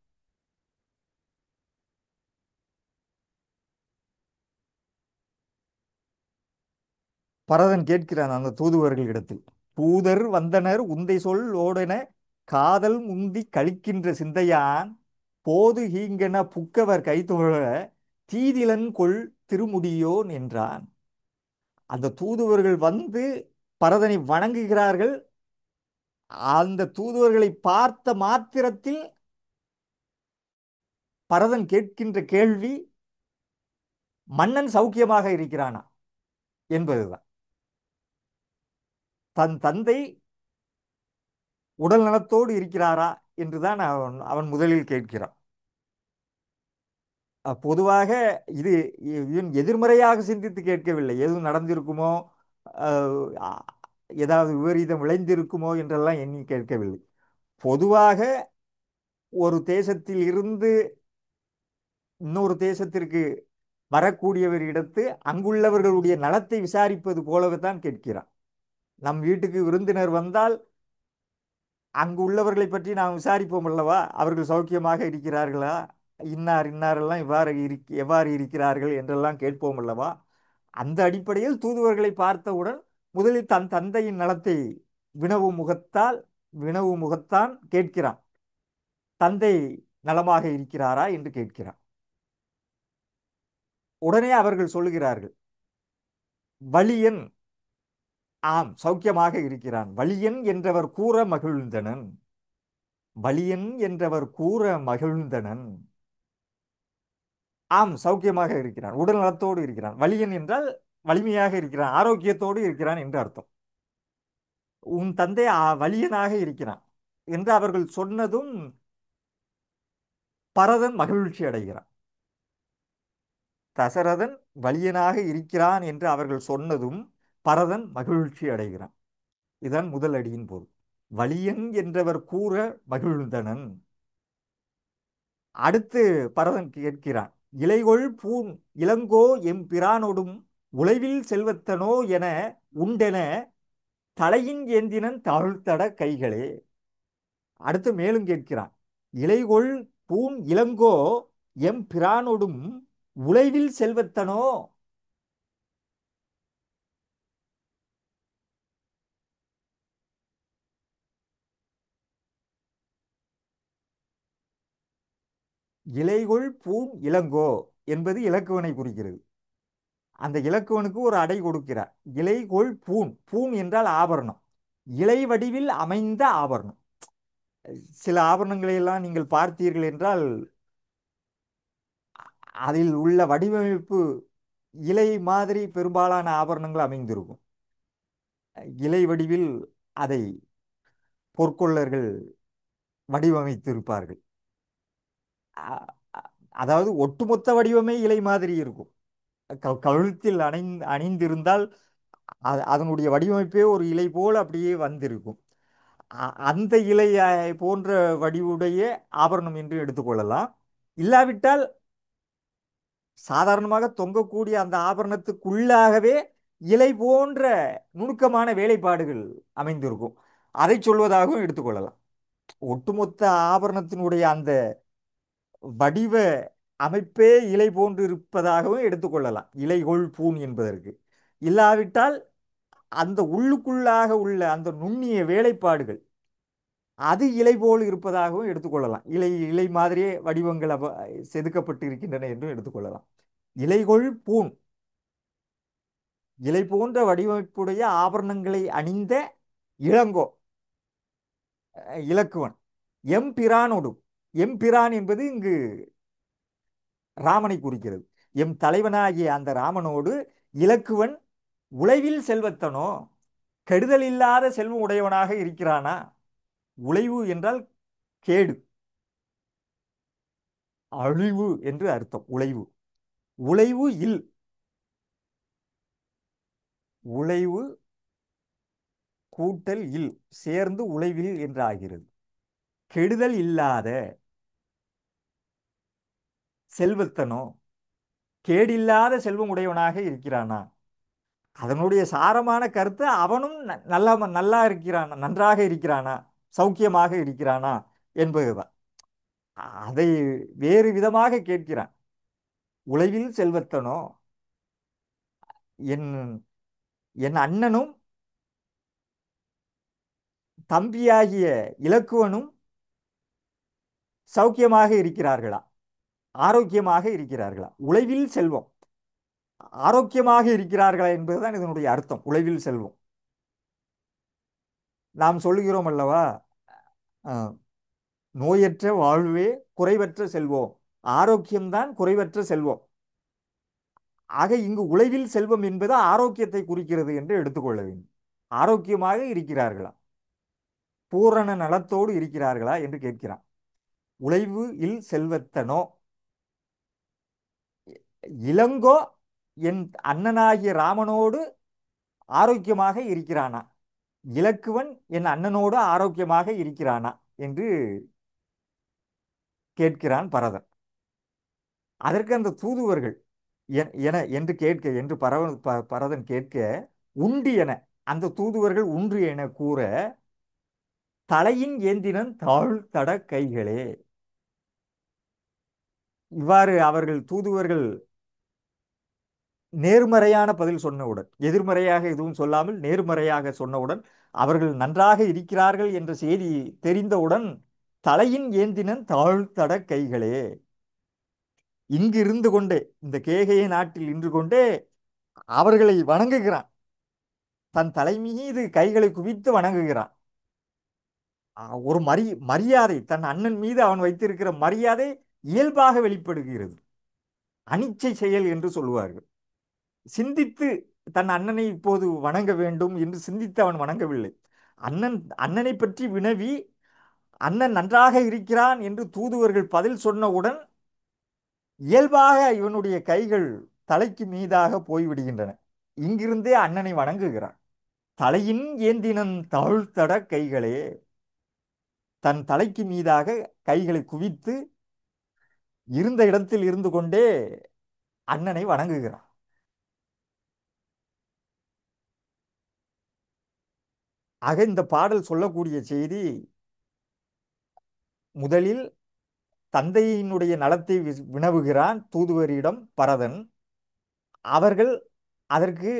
பரதன் கேட்கிறான் அந்த தூதுவர்களிடத்தில் தூதர் வந்தனர் உந்தை சொல் ஓடென காதல் முந்தி கழிக்கின்ற சிந்தையான் போது ஹீங்கென புக்கவர் கைதொழ தீதிலன் கொள் திருமுடியோன் என்றான் அந்த தூதுவர்கள் வந்து பரதனை வணங்குகிறார்கள் அந்த தூதுவர்களை பார்த்த மாத்திரத்தில் பரதன் கேட்கின்ற கேள்வி மன்னன் சௌக்கியமாக இருக்கிறானா என்பதுதான் தன் தந்தை உடல் நலத்தோடு இருக்கிறாரா என்றுதான் அவன் அவன் முதலில் கேட்கிறான் அஹ் பொதுவாக இது இவன் எதிர்மறையாக சிந்தித்து கேட்கவில்லை எதுவும் நடந்திருக்குமோ அஹ் அ- ஏதாவது விபரீதம் விளைந்திருக்குமோ என்றெல்லாம் எண்ணி கேட்கவில்லை பொதுவாக ஒரு தேசத்தில் இருந்து இன்னொரு தேசத்திற்கு வரக்கூடியவரிடத்து அங்குள்ளவர்களுடைய நலத்தை விசாரிப்பது போலவே தான் கேட்கிறான் நம் வீட்டுக்கு விருந்தினர் வந்தால் அங்கு உள்ளவர்களை பற்றி நாம் விசாரிப்போம் அல்லவா அவர்கள் சௌக்கியமாக இருக்கிறார்களா இன்னார் இன்னாரெல்லாம் இவ்வாறு இருக் எவ்வாறு இருக்கிறார்கள் என்றெல்லாம் கேட்போம் அல்லவா அந்த அடிப்படையில் தூதுவர்களை பார்த்தவுடன் முதலில் தன் தந்தையின் நலத்தை வினவு முகத்தால் வினவு முகத்தான் கேட்கிறான் தந்தை நலமாக இருக்கிறாரா என்று கேட்கிறான் உடனே அவர்கள் சொல்லுகிறார்கள் வலியன் ஆம் சௌக்கியமாக இருக்கிறான் வலியன் என்றவர் கூற மகிழ்ந்தனன் வலியன் என்றவர் கூற மகிழ்ந்தனன் ஆம் சௌக்கியமாக இருக்கிறான் உடல் நலத்தோடு இருக்கிறான் வலியன் என்றால் வலிமையாக இருக்கிறான் ஆரோக்கியத்தோடு இருக்கிறான் என்று அர்த்தம் உன் தந்தை ஆ- வலியனாக இருக்கிறான் என்று அவர்கள் சொன்னதும் பரதன் மகிழ்ச்சி அடைகிறான் தசரதன் வலியனாக இருக்கிறான் என்று அவர்கள் சொன்னதும் பரதன் மகிழ்ச்சி அடைகிறான் இதுதான் முதல் அடியின் போது வலியன் என்றவர் கூற மகிழ்ந்தனன் அடுத்து பரதன் கேட்கிறான் இலைகொள் பூன் இளங்கோ எம் பிரானொடும் உழைவில் செல்வத்தனோ என உண்டென தலையின் ஏந்தினன் தாழ்த்தட கைகளே அடுத்து மேலும் கேட்கிறான் இலைகொள் பூன் இளங்கோ எம் பிரானொடும் உழைவில் செல்வத்தனோ இலைகொள் பூன் இளங்கோ என்பது இலக்குவனை குறிக்கிறது அந்த இலக்குவனுக்கு ஒரு அடை கொடுக்கிறார் இலைகொள் பூன் பூன் என்றால் ஆபரணம் இலை வடிவில் அமைந்த ஆபரணம் சில ஆபரணங்களை எல்லாம் நீங்கள் பார்த்தீர்கள் என்றால் அதில் உள்ள வடிவமைப்பு இலை மாதிரி பெரும்பாலான ஆபரணங்கள் அமைந்திருக்கும் இலை வடிவில் அதை பொற்கொள்ளர்கள் வடிவமைத்திருப்பார்கள் அ- அ- அதாவது ஒட்டுமொத்த வடிவமே இலை மாதிரி இருக்கும் க- கழுத்தில் அணி அணிந்திருந்தால் அ- அதனுடைய வடிவமைப்பே ஒரு இலை போல் அப்படியே வந்திருக்கும் அ- அந்த இலை அ, போன்ற வடிவுடைய ஆபரணம் என்று எடுத்துக்கொள்ளலாம் இல்லாவிட்டால் சாதாரணமாக தொங்கக்கூடிய அந்த ஆபரணத்துக்குள்ளாகவே இலை போன்ற நுணுக்கமான வேலைப்பாடுகள் அமைந்திருக்கும் அதை சொல்வதாகவும் எடுத்துக்கொள்ளலாம் ஒட்டுமொத்த ஆபரணத்தினுடைய அந்த வடிவ அமைப்பே இலை போன்று இருப்பதாகவும் எடுத்துக்கொள்ளலாம் இலைகொள் பூன் என்பதற்கு இல்லாவிட்டால் அந்த உள்ளுக்குள்ளாக உள்ள அந்த நுண்ணிய வேலைப்பாடுகள் அது இலை போல் இருப்பதாகவும் எடுத்துக்கொள்ளலாம் இலை இலை மாதிரியே வடிவங்கள் அவ செதுக்கப்பட்டு இருக்கின்றன என்றும் எடுத்துக்கொள்ளலாம் இலைகொள் பூன் இலை போன்ற வடிவமைப்புடைய ஆபரணங்களை அணிந்த இளங்கோ அஹ், இலக்குவன் எம்பிரானோடும் எம்பிரான் என்பது இங்கு ராமனை குறிக்கிறது எம் தலைவனாகிய அந்த ராமனோடு இலக்குவன் உழைவில் செல்வத்தனோ கெடுதல் இல்லாத செல்வம் உடையவனாக இருக்கிறானா உழைவு என்றால் கேடு அழிவு என்று அர்த்தம் உழைவு உழைவு இல் உழைவு கூட்டல் இல் சேர்ந்து உழைவில் என்று ஆகிறது கெடுதல் இல்லாத செல்வத்தனோ கேடில்லாத செல்வம் உடையவனாக இருக்கிறானா அதனுடைய சாரமான கருத்து அவனும் ந- நல்லா நல்லா இருக்கிறானா நன்றாக இருக்கிறானா சௌக்கியமாக இருக்கிறானா என்பதுதான் அதை வேறு விதமாக கேட்கிறான் உழைவில் செல்வத்தனோ என் என் அண்ணனும் தம்பியாகிய இலக்குவனும் சௌக்கியமாக இருக்கிறார்களா ஆரோக்கியமாக இருக்கிறார்களா உழைவில் செல்வம் ஆரோக்கியமாக இருக்கிறார்களா என்பதுதான் இதனுடைய அர்த்தம் உழைவில் செல்வம் நாம் சொல்லுகிறோம் அல்லவா அஹ், நோயற்ற வாழ்வே குறைவற்ற செல்வம் ஆரோக்கியம்தான் குறைவற்ற செல்வம் ஆக இங்கு உழைவில் செல்வம் என்பது ஆரோக்கியத்தை குறிக்கிறது என்று எடுத்துக்கொள்ள வேண்டும் ஆரோக்கியமாக இருக்கிறார்களா பூரண நலத்தோடு இருக்கிறார்களா என்று கேட்கிறான் உழைவு இல் செல்வத்தனோ இளங்கோ என் அண்ணனாகிய ராமனோடு ஆரோக்கியமாக இருக்கிறானா இலக்குவன் என் அண்ணனோடு ஆரோக்கியமாக இருக்கிறானா என்று கேட்கிறான் பரதன் அதற்கு அந்த தூதுவர்கள் எ- என என்று கேட்க என்று பரவ ப- பரதன் கேட்க உண்டு என அந்த தூதுவர்கள் உண்டு என கூற தலையின் ஏந்தினன் தாழ் தட கைகளே இவ்வாறு அவர்கள் தூதுவர்கள் நேர்மறையான பதில் சொன்னவுடன் எதிர்மறையாக எதுவும் சொல்லாமல் நேர்மறையாக சொன்னவுடன் அவர்கள் நன்றாக இருக்கிறார்கள் என்ற செய்தி தெரிந்தவுடன் தலையின் ஏந்தினன் தாழ்த்தட கைகளே இங்கு இருந்து கொண்டே இந்த கேகைய நாட்டில் நின்று கொண்டே அவர்களை வணங்குகிறான் தன் தலை மீது கைகளை குவித்து வணங்குகிறான் ஆ, ஒரு மரி மரியாதை தன் அண்ணன் மீது அவன் வைத்திருக்கிற மரியாதை இயல்பாக வெளிப்படுகிறது அனிச்சை செயல் என்று சொல்லுவார்கள் சிந்தித்து தன் அண்ணனை இப்போது வணங்க வேண்டும் என்று சிந்தித்து அவன் வணங்கவில்லை அண்ணன் அண்ணனை பற்றி வினவி அண்ணன் நன்றாக இருக்கிறான் என்று தூதுவர்கள் பதில் சொன்னவுடன் இயல்பாக இவனுடைய கைகள் தலைக்கு மீதாக போய்விடுகின்றன இங்கிருந்தே அண்ணனை வணங்குகிறான் தலையின் ஏந்தினன் தாழ்த்தட கைகளே தன் தலைக்கு மீதாக கைகளை குவித்து இருந்த இடத்தில் இருந்து கொண்டே அண்ணனை வணங்குகிறான் ஆக இந்த பாடல் சொல்லக்கூடிய செய்தி முதலில் தந்தையினுடைய நலத்தை வி- வினவுகிறான் தூதுவரிடம் பரதன் அவர்கள் அதற்கு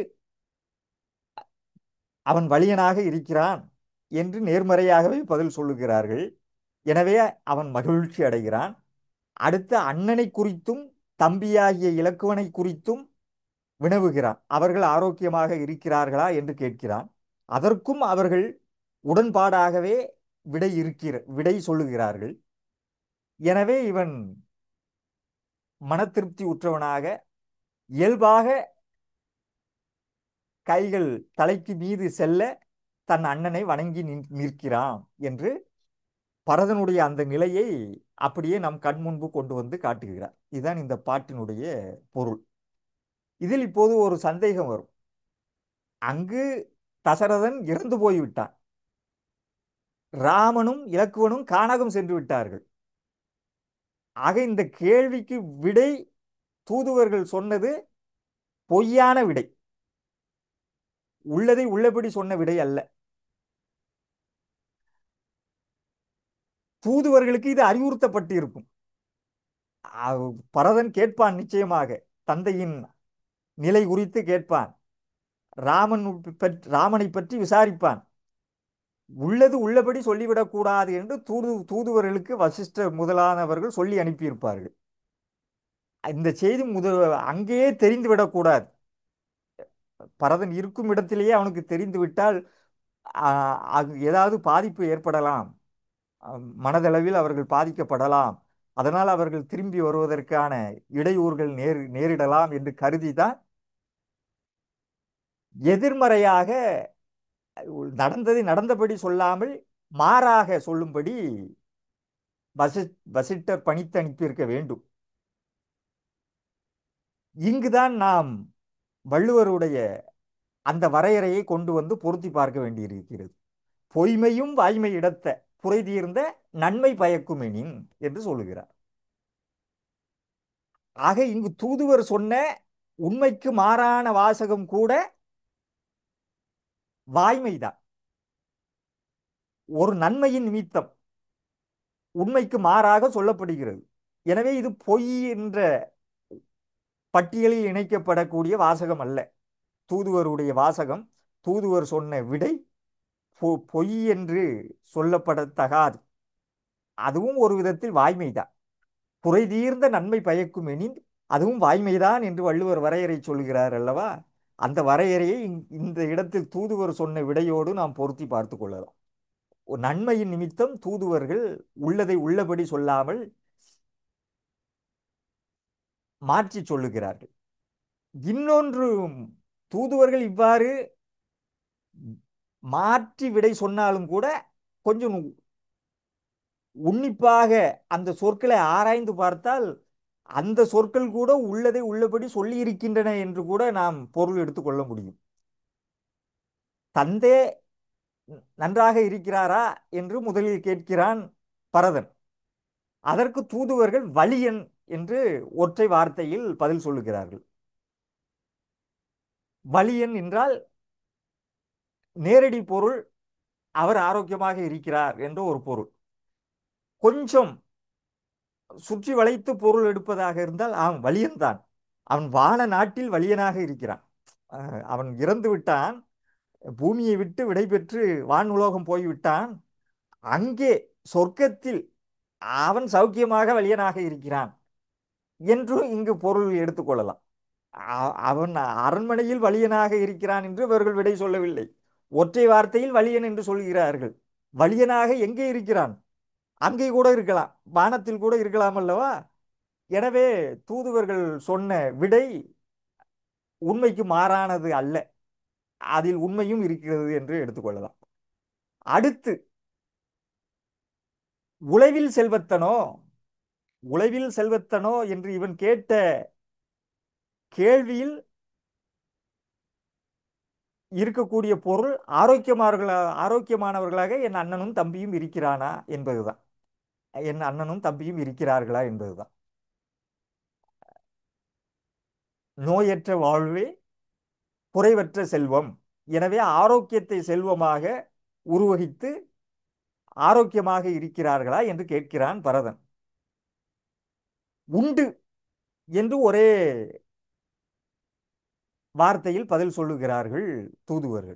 அவன் வலியனாக இருக்கிறான் என்று நேர்மறையாகவே பதில் சொல்லுகிறார்கள் எனவே அவன் மகிழ்ச்சி அடைகிறான் அடுத்து அண்ணனை குறித்தும் தம்பியாகிய இலக்குவனை குறித்தும் வினவுகிறான் அவர்கள் ஆரோக்கியமாக இருக்கிறார்களா என்று கேட்கிறான் அதற்கும் அவர்கள் உடன்பாடாகவே விடை இருக்கிற விடை சொல்லுகிறார்கள் எனவே இவன் மன திருப்தி உற்றவனாக இயல்பாக கைகள் தலைக்கு மீது செல்ல தன் அண்ணனை வணங்கி நின்- நிற்கிறான் என்று பரதனுடைய அந்த நிலையை அப்படியே நம் கண் முன்பு கொண்டு வந்து காட்டுகிறார் இதுதான் இந்த பாட்டினுடைய பொருள் இதில் இப்போது ஒரு சந்தேகம் வரும் அங்கு தசரதன் இறந்து போய்விட்டான் ராமனும் இலக்குவனும் கானகம் சென்று விட்டார்கள் ஆக இந்த கேள்விக்கு விடை தூதுவர்கள் சொன்னது பொய்யான விடை உள்ளதை உள்ளபடி சொன்ன விடை அல்ல தூதுவர்களுக்கு இது அறிவுறுத்தப்பட்டு இருக்கும் அவ்- பரதன் கேட்பான் நிச்சயமாக தந்தையின் நிலை குறித்து கேட்பான் ராமன் பற்றி ராமனை பற்றி விசாரிப்பான் உள்ளது உள்ளபடி சொல்லிவிடக் கூடாது என்று தூது தூதுவர்களுக்கு வசிஷ்டர் முதலானவர்கள் சொல்லி அனுப்பியிருப்பார்கள் இந்த செய்தி முத அங்கேயே தெரிந்து விடக்கூடாது பரதன் இருக்கும் இடத்திலேயே அவனுக்கு தெரிந்து விட்டால் ஆ, அது ஏதாவது பாதிப்பு ஏற்படலாம் அம், மனதளவில் அவர்கள் பாதிக்கப்படலாம் அதனால் அவர்கள் திரும்பி வருவதற்கான இடையூறுகள் நேர் நேரிடலாம் என்று கருதிதான் எதிர்மறையாக நடந்ததை நடந்தபடி சொல்லாமல் மாறாக சொல்லும்படி வசி வசிட்டர் பணித்து அனுப்பியிருக்க வேண்டும் இங்குதான் நாம் வள்ளுவருடைய அந்த வரையறையை கொண்டு வந்து பொருத்தி பார்க்க வேண்டியிருக்கிறது பொய்மையும் வாய்மை இடத்த புரை தீர்ந்த நன்மை பயக்குமெனின் என்று சொல்லுகிறார் ஆக இங்கு தூதுவர் சொன்ன உண்மைக்கு மாறான வாசகம் கூட வாய்மைதான் ஒரு நன்மையின் நிமித்தம் உண்மைக்கு மாறாக சொல்லப்படுகிறது எனவே இது பொய் என்ற பட்டியலில் இணைக்கப்படக்கூடிய வாசகம் அல்ல தூதுவருடைய வாசகம் தூதுவர் சொன்ன விடை பொ- பொய் என்று சொல்லப்படத்தகாது அதுவும் ஒரு விதத்தில் வாய்மைதான் குறை தீர்ந்த நன்மை பயக்கும் எனின் அதுவும் வாய்மைதான் என்று வள்ளுவர் வரையறை சொல்கிறார் அல்லவா அந்த வரையறையை இங்- இந்த இடத்தில் தூதுவர் சொன்ன விடையோடு நாம் பொருத்தி பார்த்து கொள்ளலாம் ஒரு நன்மையின் நிமித்தம் தூதுவர்கள் உள்ளதை உள்ளபடி சொல்லாமல் மாற்றி சொல்லுகிறார்கள் இன்னொன்று தூதுவர்கள் இவ்வாறு மாற்றி விடை சொன்னாலும் கூட கொஞ்சம் உன்னிப்பாக அந்த சொற்களை ஆராய்ந்து பார்த்தால் அந்த சொற்கள் கூட உள்ளதை உள்ளபடி சொல்லி இருக்கின்றன என்று கூட நாம் பொருள் எடுத்துக்கொள்ள முடியும் தந்தே நன்றாக இருக்கிறாரா என்று முதலில் கேட்கிறான் பரதன் அதற்கு தூதுவர்கள் வலியன் என்று ஒற்றை வார்த்தையில் பதில் சொல்லுகிறார்கள் வலியன் என்றால் நேரடி பொருள் அவர் ஆரோக்கியமாக இருக்கிறார் என்ற ஒரு பொருள் கொஞ்சம் சுற்றி வளைத்து பொருள் எடுப்பதாக இருந்தால் அவன் வலியன்தான் அவன் வான நாட்டில் வலியனாக இருக்கிறான் அஹ் அவன் இறந்து விட்டான் பூமியை விட்டு விடைபெற்று வான் உலோகம் போய்விட்டான் அங்கே சொர்க்கத்தில் அவன் சௌக்கியமாக வலியனாக இருக்கிறான் என்றும் இங்கு பொருள் எடுத்துக்கொள்ளலாம் அ- அவன் அரண்மனையில் வலியனாக இருக்கிறான் என்று இவர்கள் விடை சொல்லவில்லை ஒற்றை வார்த்தையில் வலியன் என்று சொல்கிறார்கள் வலியனாக எங்கே இருக்கிறான் அங்கே கூட இருக்கலாம் வானத்தில் கூட இருக்கலாம் அல்லவா எனவே தூதுவர்கள் சொன்ன விடை உண்மைக்கு மாறானது அல்ல அதில் உண்மையும் இருக்கிறது என்று எடுத்துக்கொள்ளலாம் அடுத்து உழைவில் செல்வத்தனோ உழைவில் செல்வத்தனோ என்று இவன் கேட்ட கேள்வியில் இருக்கக்கூடிய பொருள் ஆரோக்கியமானவர்களா ஆரோக்கியமானவர்களாக என் அண்ணனும் தம்பியும் இருக்கிறானா என்பதுதான் என் அண்ணனும் தம்பியும் இருக்கிறார்களா என்பதுதான் நோயற்ற வாழ்வே குறைவற்ற செல்வம் எனவே ஆரோக்கியத்தை செல்வமாக உருவகித்து ஆரோக்கியமாக இருக்கிறார்களா என்று கேட்கிறான் பரதன் உண்டு என்று ஒரே வார்த்தையில் பதில் சொல்லுகிறார்கள் தூதுவர்கள்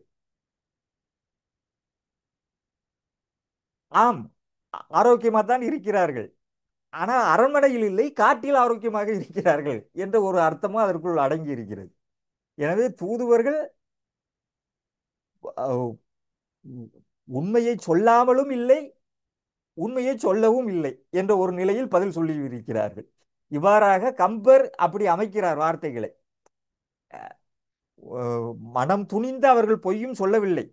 ஆம் ஆரோக்கியமாக தான் இருக்கிறார்கள் ஆனால் அரண்மனையில் இல்லை காட்டில் ஆரோக்கியமாக இருக்கிறார்கள் என்ற ஒரு அர்த்தமும் அதற்குள் அடங்கி இருக்கிறது எனவே தூதுவர்கள் அஹ், உண்மையை சொல்லாமலும் இல்லை உண்மையை சொல்லவும் இல்லை என்ற ஒரு நிலையில் பதில் சொல்லி இருக்கிறார்கள் இவ்வாறாக கம்பர் அப்படி அமைக்கிறார் வார்த்தைகளை அஹ், மனம் துணிந்து அவர்கள் பொய்யும் சொல்லவில்லை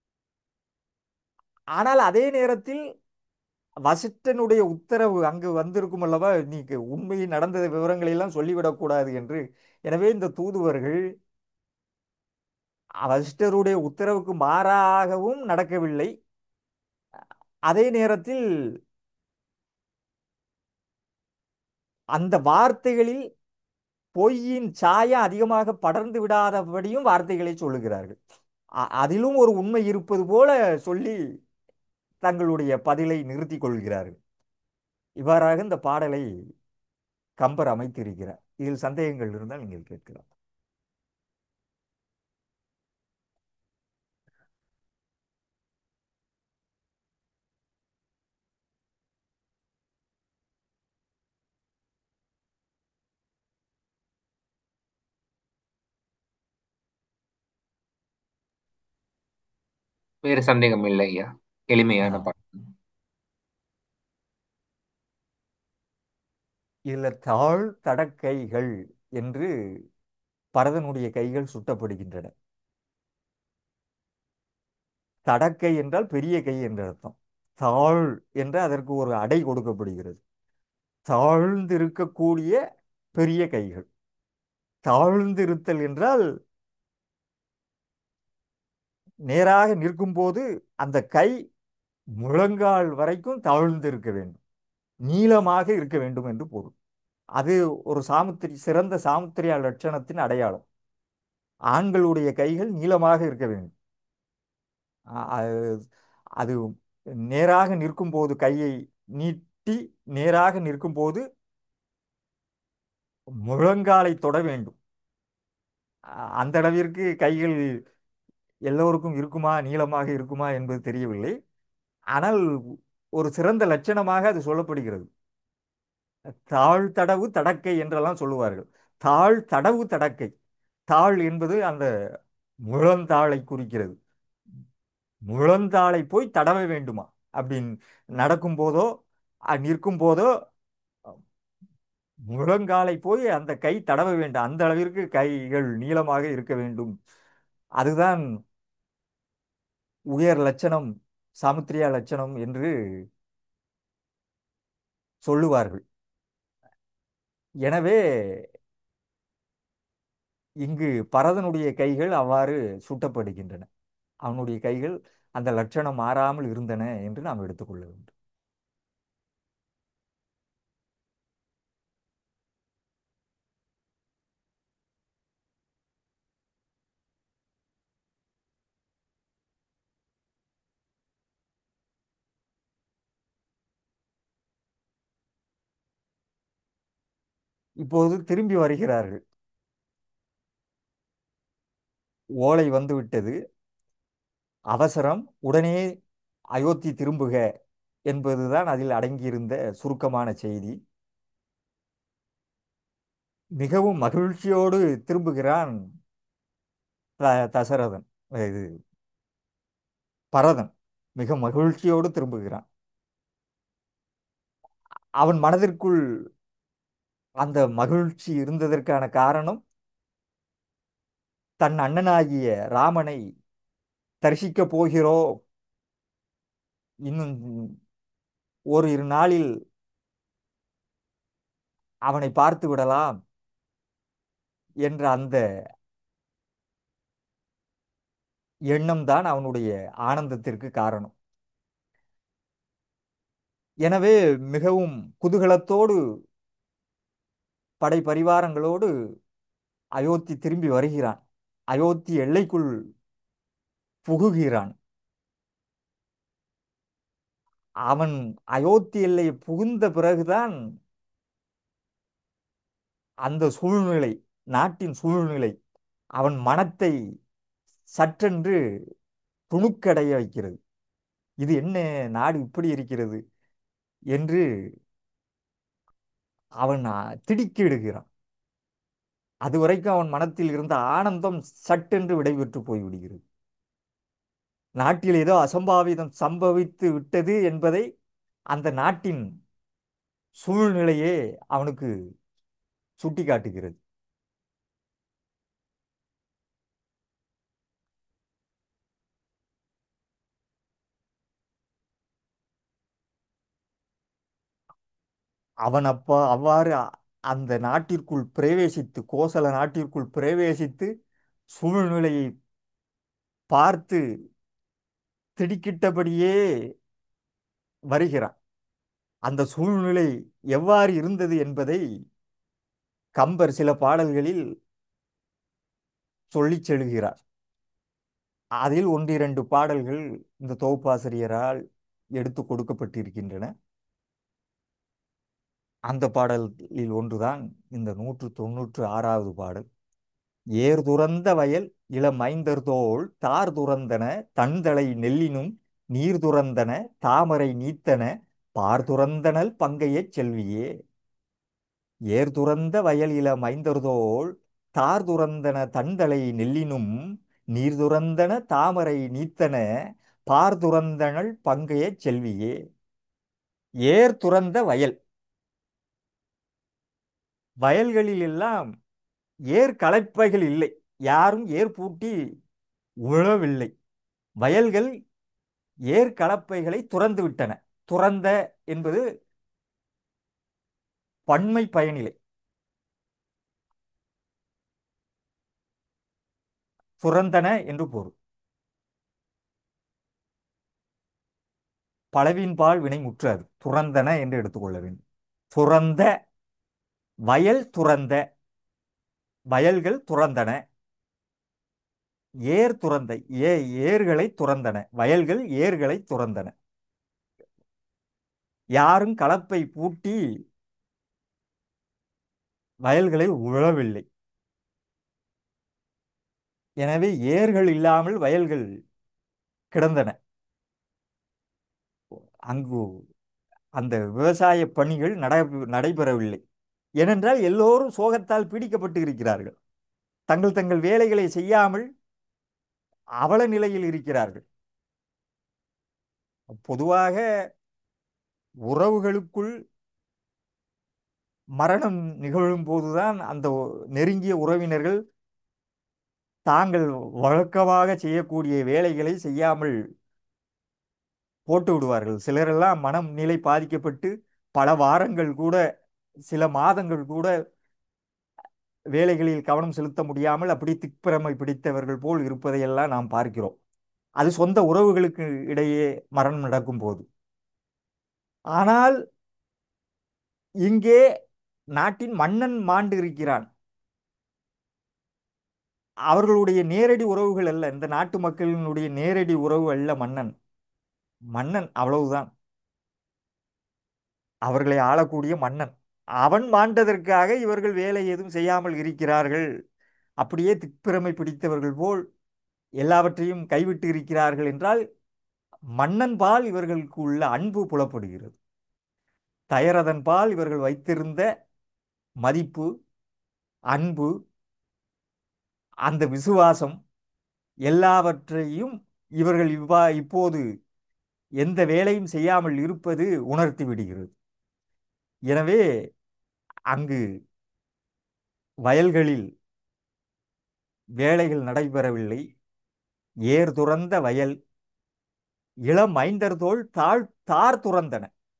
ஆனால் அதே நேரத்தில் வசிஷ்டனுடைய உத்தரவு அங்கு வந்திருக்கும் அல்லவா நீ உண்மையை நடந்த விவரங்களை எல்லாம் சொல்லிவிடக்கூடாது என்று எனவே இந்த தூதுவர்கள் வசிஷ்டருடைய உத்தரவுக்கு மாறாகவும் நடக்கவில்லை அதே நேரத்தில் அந்த வார்த்தைகளில் பொய்யின் சாயம் அதிகமாக படர்ந்து விடாதபடியும் வார்த்தைகளை சொல்லுகிறார்கள் அ- அதிலும் ஒரு உண்மை இருப்பது போல சொல்லி தங்களுடைய பதிலை நிறுத்திக் கொள்கிறார்கள் இவ்வாறாக இந்த பாடலை கம்பர் அமைத்திருக்கிறார் இதில் சந்தேகங்கள் இருந்தால் நீங்கள் கேட்கலாம் வேறு சந்தேகம் இல்லை ஐயா எளிமையான ஆ. பாடல் இதில் தாழ் தடக்கைகள் என்று பரதனுடைய கைகள் சுட்டப்படுகின்றன தடக்கை என்றால் பெரிய கை என்ற அர்த்தம் தாழ் என்று அதற்கு ஒரு அடை கொடுக்கப்படுகிறது தாழ்ந்திருக்கக்கூடிய பெரிய கைகள் தாழ்ந்திருத்தல் என்றால் நேராக நிற்கும்போது அந்த கை முழங்கால் வரைக்கும் தவழ்ந்து இருக்க வேண்டும் நீளமாக இருக்க வேண்டும் என்று பொருள் அது ஒரு சாமுத்திரி சிறந்த சாமுத்திரியா லட்சணத்தின் அடையாளம் ஆண்களுடைய கைகள் நீளமாக இருக்க வேண்டும் அ- அது அது நேராக நிற்கும்போது கையை நீட்டி நேராக நிற்கும்போது முழங்காலை தொட வேண்டும் அ- அந்த அளவிற்கு கைகள் எல்லோருக்கும் இருக்குமா நீளமாக இருக்குமா என்பது தெரியவில்லை ஆனால் ஒரு சிறந்த லட்சணமாக அது சொல்லப்படுகிறது தாழ் தடவு தடக்கை என்றெல்லாம் சொல்லுவார்கள் தாழ் தடவு தடக்கை தாழ் என்பது அந்த முழந்தாளை குறிக்கிறது முழந்தாளை போய் தடவ வேண்டுமா அப்படின்னு நடக்கும் போதோ அ, நிற்கும் போதோ முழங்காலை போய் அந்த கை தடவ வேண்டும் அந்த அளவிற்கு கைகள் நீளமாக இருக்க வேண்டும் அதுதான் உயர் லட்சணம் சாமுத்திரியா லட்சணம் என்று சொல்லுவார்கள் எனவே இங்கு பரதனுடைய கைகள் அவ்வாறு சுட்டப்படுகின்றன அவனுடைய கைகள் அந்த லட்சணம் மாறாமல் இருந்தன என்று நாம் எடுத்துக்கொள்ள வேண்டும் இப்போது திரும்பி வருகிறார்கள் ஓலை வந்துவிட்டது அவசரம் உடனே அயோத்தி திரும்புக என்பதுதான் அதில் அடங்கியிருந்த சுருக்கமான செய்தி மிகவும் மகிழ்ச்சியோடு திரும்புகிறான் த- தசரதன் இது பரதன் மிக மகிழ்ச்சியோடு திரும்புகிறான் அவன் மனதிற்குள் அந்த மகிழ்ச்சி இருந்ததற்கான காரணம் தன் அண்ணனாகிய ராமனை தரிசிக்கப் போகிறோம் இன்னும் ஓரிரு நாளில் அவனை பார்த்து விடலாம் என்ற அந்த எண்ணம்தான் அவனுடைய ஆனந்தத்திற்கு காரணம் எனவே மிகவும் குதூகலத்தோடு படை பரிவாரங்களோடு அயோத்தி திரும்பி வருகிறான் அயோத்தி எல்லைக்குள் புகுகிறான் அவன் அயோத்தி எல்லை புகுந்த பிறகுதான் அந்த சூழ்நிலை நாட்டின் சூழ்நிலை அவன் மனத்தை சற்றென்று துணுக்கடைய வைக்கிறது இது என்ன நாடு இப்படி இருக்கிறது என்று அவன் ஆ, திடுக்கிடுகிறான் அதுவரைக்கும் அவன் மனத்தில் இருந்த ஆனந்தம் சட்டென்று விடைபெற்று போய்விடுகிறது நாட்டில் ஏதோ அசம்பாவிதம் சம்பவித்து விட்டது என்பதை அந்த நாட்டின் சூழ்நிலையே அவனுக்கு சுட்டிக்காட்டுகிறது அவன் அப்பா அவ்வாறு அ- அந்த நாட்டிற்குள் பிரவேசித்து கோசல நாட்டிற்குள் பிரவேசித்து சூழ்நிலையை பார்த்து திடுக்கிட்டபடியே வருகிறான் அந்த சூழ்நிலை எவ்வாறு இருந்தது என்பதை கம்பர் சில பாடல்களில் சொல்லிச் செல்கிறார் அதில் ஒன்றிரண்டு பாடல்கள் இந்த தொகுப்பாசிரியரால் எடுத்து கொடுக்கப்பட்டிருக்கின்றன அந்த பாடலில் ஒன்றுதான் இந்த நூற்று தொன்னூற்று ஆறாவது பாடல் ஏர் துறந்த வயல் இளமைந்தர்தோள் தார் துறந்தன தன்தலை நெல்லினும் நீர் துறந்தன தாமரை நீத்தன பார் துறந்தனல் பங்கையச் செல்வியே ஏர் துறந்த வயல் இளமைந்தர்தோள் தார் துறந்தன தன்தலை நெல்லினும் நீர் துறந்தன தாமரை நீத்தன பார் துறந்தனள் பங்கையச் செல்வியே ஏர் துறந்த வயல் வயல்களில் எல்லாம் ஏர் கலப்பைகள் இல்லை யாரும் ஏர் பூட்டி உழவில்லை வயல்கள் ஏர் கலப்பைகளை துறந்து விட்டன துறந்த என்பது பன்மை பயனிலை துறந்தன என்று பொருள் பலவின்பால் வினை முற்றாது துறந்தன என்று எடுத்துக்கொள்ள வேண்டும் துறந்த வயல் துறந்த வயல்கள் துறந்தன ஏர் துறந்த ஏ ஏர்களை துறந்தன வயல்கள் ஏர்களை துறந்தன யாரும் கலப்பை பூட்டி வயல்களை உழவில்லை எனவே ஏர்கள் இல்லாமல் வயல்கள் கிடந்தன அங்கு அந்த விவசாய பணிகள் நடை நடைபெறவில்லை ஏனென்றால் எல்லோரும் சோகத்தால் பீடிக்கப்பட்டு இருக்கிறார்கள் தங்கள் தங்கள் வேலைகளை செய்யாமல் அவல நிலையில் இருக்கிறார்கள் பொதுவாக உறவுகளுக்குள் மரணம் நிகழும் போதுதான் அந்த நெருங்கிய உறவினர்கள் தாங்கள் வழக்கமாக செய்யக்கூடிய வேலைகளை செய்யாமல் போட்டு விடுவார்கள் சிலரெல்லாம் மனம் நிலை பாதிக்கப்பட்டு பல வாரங்கள் கூட சில மாதங்கள் கூட வேலைகளில் கவனம் செலுத்த முடியாமல் அப்படி திக்பிரமை பிடித்தவர்கள் போல் இருப்பதையெல்லாம் நாம் பார்க்கிறோம் அது சொந்த உறவுகளுக்கு இடையே மரணம் நடக்கும் போது ஆனால் இங்கே நாட்டின் மன்னன் மாண்டு இருக்கிறான் அவர்களுடைய நேரடி உறவுகள் அல்ல இந்த நாட்டு மக்களினுடைய நேரடி உறவு அல்ல மன்னன் மன்னன் அவ்வளவுதான் அவர்களை ஆளக்கூடிய மன்னன் அவன் மாண்டதற்காக இவர்கள் வேலை எதுவும் செய்யாமல் இருக்கிறார்கள் அப்படியே திக்பிரமை பிடித்தவர்கள் போல் எல்லாவற்றையும் கைவிட்டு இருக்கிறார்கள் என்றால் மன்னன் பால் இவர்களுக்கு உள்ள அன்பு புலப்படுகிறது தயரதன் பால் இவர்கள் வைத்திருந்த மதிப்பு அன்பு அந்த விசுவாசம் எல்லாவற்றையும் இவர்கள் இவ்வா இப்போது எந்த வேலையும் செய்யாமல் இருப்பது உணர்த்தி விடுகிறது எனவே அங்கு வயல்களில் வேலைகள் நடைபெறவில்லை ஏர் துறந்த வயல் இளம் ஐந்தர் தோள் தாழ் தார் துறந்தன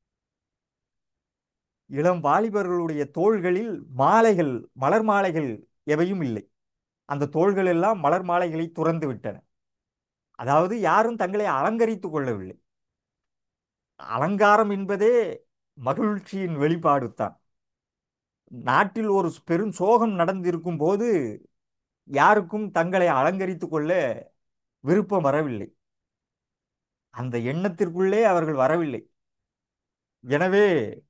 இளம் வாலிபர்களுடைய தோள்களில் மாலைகள் மலர் மாலைகள் எவையும் இல்லை அந்த தோள்கள் எல்லாம் மலர் மாலைகளை துறந்து விட்டன அதாவது யாரும் தங்களை அலங்கரித்துக் கொள்ளவில்லை அலங்காரம் என்பதே மகிழ்ச்சியின் வெளிப்பாடு தான் நாட்டில் ஒரு பெரும் சோகம் நடந்திருக்கும் போது யாருக்கும் தங்களை அலங்கரித்துக் கொள்ள விருப்பம் வரவில்லை அந்த எண்ணத்திற்குள்ளே அவர்கள் வரவில்லை எனவே